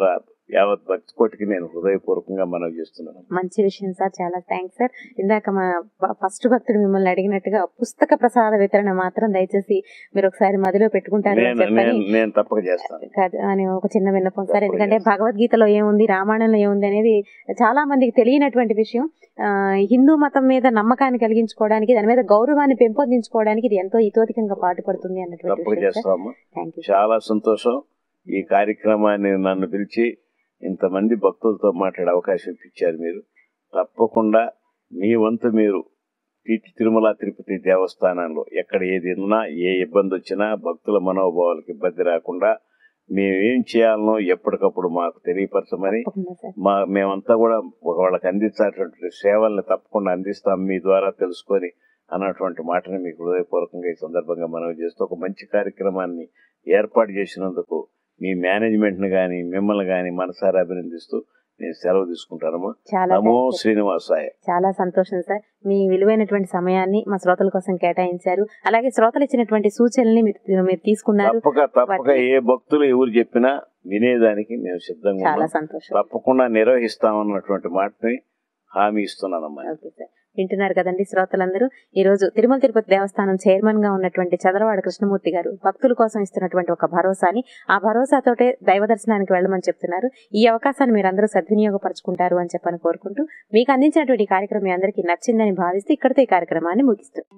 యావత్ భక్తి కోటికి నేను హృదయపూర్వకంగా మనవి చేస్తున్నాను మంచి విషయం సార్ చాలా థ్యాంక్స్ సార్ ఇందాక మా ఫస్ట్ భక్తుడు మిమ్మల్ని అడిగినట్టుగా పుస్తక ప్రసాద వితరణ మాత్రం దయచేసి మీరు ఒకసారి మదిలో పెట్టుకుంటారు అని నేను చెప్పని నేను నేను తప్పక చేస్తాను కాదు అని ఒక చిన్న విన్నపం సార్ తప్పకుండా ఎందుకంటే చేస్తాను. భగవద్గీతలో ఏముంది రామాయణంలో ఏముంది అనేది చాలా మందికి తెలియనటువంటి విషయం ఆ, హిందూ మతం మీద నమ్మకాన్ని కలిగించుకోవడానికి దాని మీద గౌరవాన్ని పెంపొందించుకోవడానికి ఇది ఎంతో ఇతోధికంగా పాటుపడుతుంది అన్నటువంటి తప్పక విషయం సార్ చేస్తాము థ్యాంక్ యూ చాలా సంతోషం ఈ కార్యక్రమాన్ని నన్ను పిలిచి ఇంతమంది భక్తులతో మాట్లాడే అవకాశం ఇప్పించారు మీరు తప్పకుండా మీ వంతు మీరు తి- తిరుమల తిరుపతి దేవస్థానంలో ఎక్కడ ఏది ఉన్నా ఏ ఇబ్బంది వచ్చినా భక్తుల మనోభావాలకు ఇబ్బంది రాకుండా మేము ఏం చేయాలనో ఎప్పటికప్పుడు మాకు తెలియపరచమని తప్పకుండా సార్ మా మేమంతా కూడా ఒక వాళ్ళకి అందించాల్సినటువంటి సేవల్ని తప్పకుండా అందిస్తాం మీ ద్వారా తెలుసుకొని అన్నటువంటి మాటని మీకు హృదయపూర్వకంగా ఈ సందర్భంగా మనం చేస్తూ ఒక మంచి కార్యక్రమాన్ని ఏర్పాటు చేసినందుకు మీ మేనేజ్మెంట్ ని కానీ మిమ్మల్ని కానీ మనసారా అభినందిస్తూ నేను సెలవు తీసుకుంటానమ్మా చాలా నమో thanks సార్. శ్రీనివాసాయ చాలా సంతోషం సార్ మీ విలువైనటువంటి సమయాన్ని మా శ్రోతల కోసం కేటాయించారు అలాగే శ్రోతలు ఇచ్చినటువంటి సూచనల్ని మీరు మీరు తీసుకున్నారు తప్పక తప్పక వాటిని- ఏ భక్తులు ఎవరు చెప్పినా వినేదానికి మేము సిద్ధంగా చాలా ఉన్నాం సంతోషం తప్పకుండా నిర్వహిస్తామన్నటువంటి మాటని హామీ ఇస్తున్నానమ్మా ఓకే సార్ వింటున్నారు కదండి శ్రోతలందరూ ఈ రోజు తిరుమల తిరుపతి దేవస్థానం చైర్మన్ గా ఉన్నటువంటి చదరవాడ కృష్ణమూర్తి గారు భక్తుల కోసం ఇస్తున్నటువంటి ఒక భరోసాని ఆ భరోసాతోటే దైవ దర్శనానికి వెళ్ళమని చెప్తున్నారు ఈ అవకాశాన్ని మీరు అందరూ సద్వినియోగపరచుకుంటారు అని చెప్పని కోరుకుంటూ మీకు అందించినటువంటి ఈ కార్యక్రమం మీ అందరికీ నచ్చిందని భావిస్తూ ఇక్కడితో ఈ కార్యక్రమాన్ని ముగిస్తుంది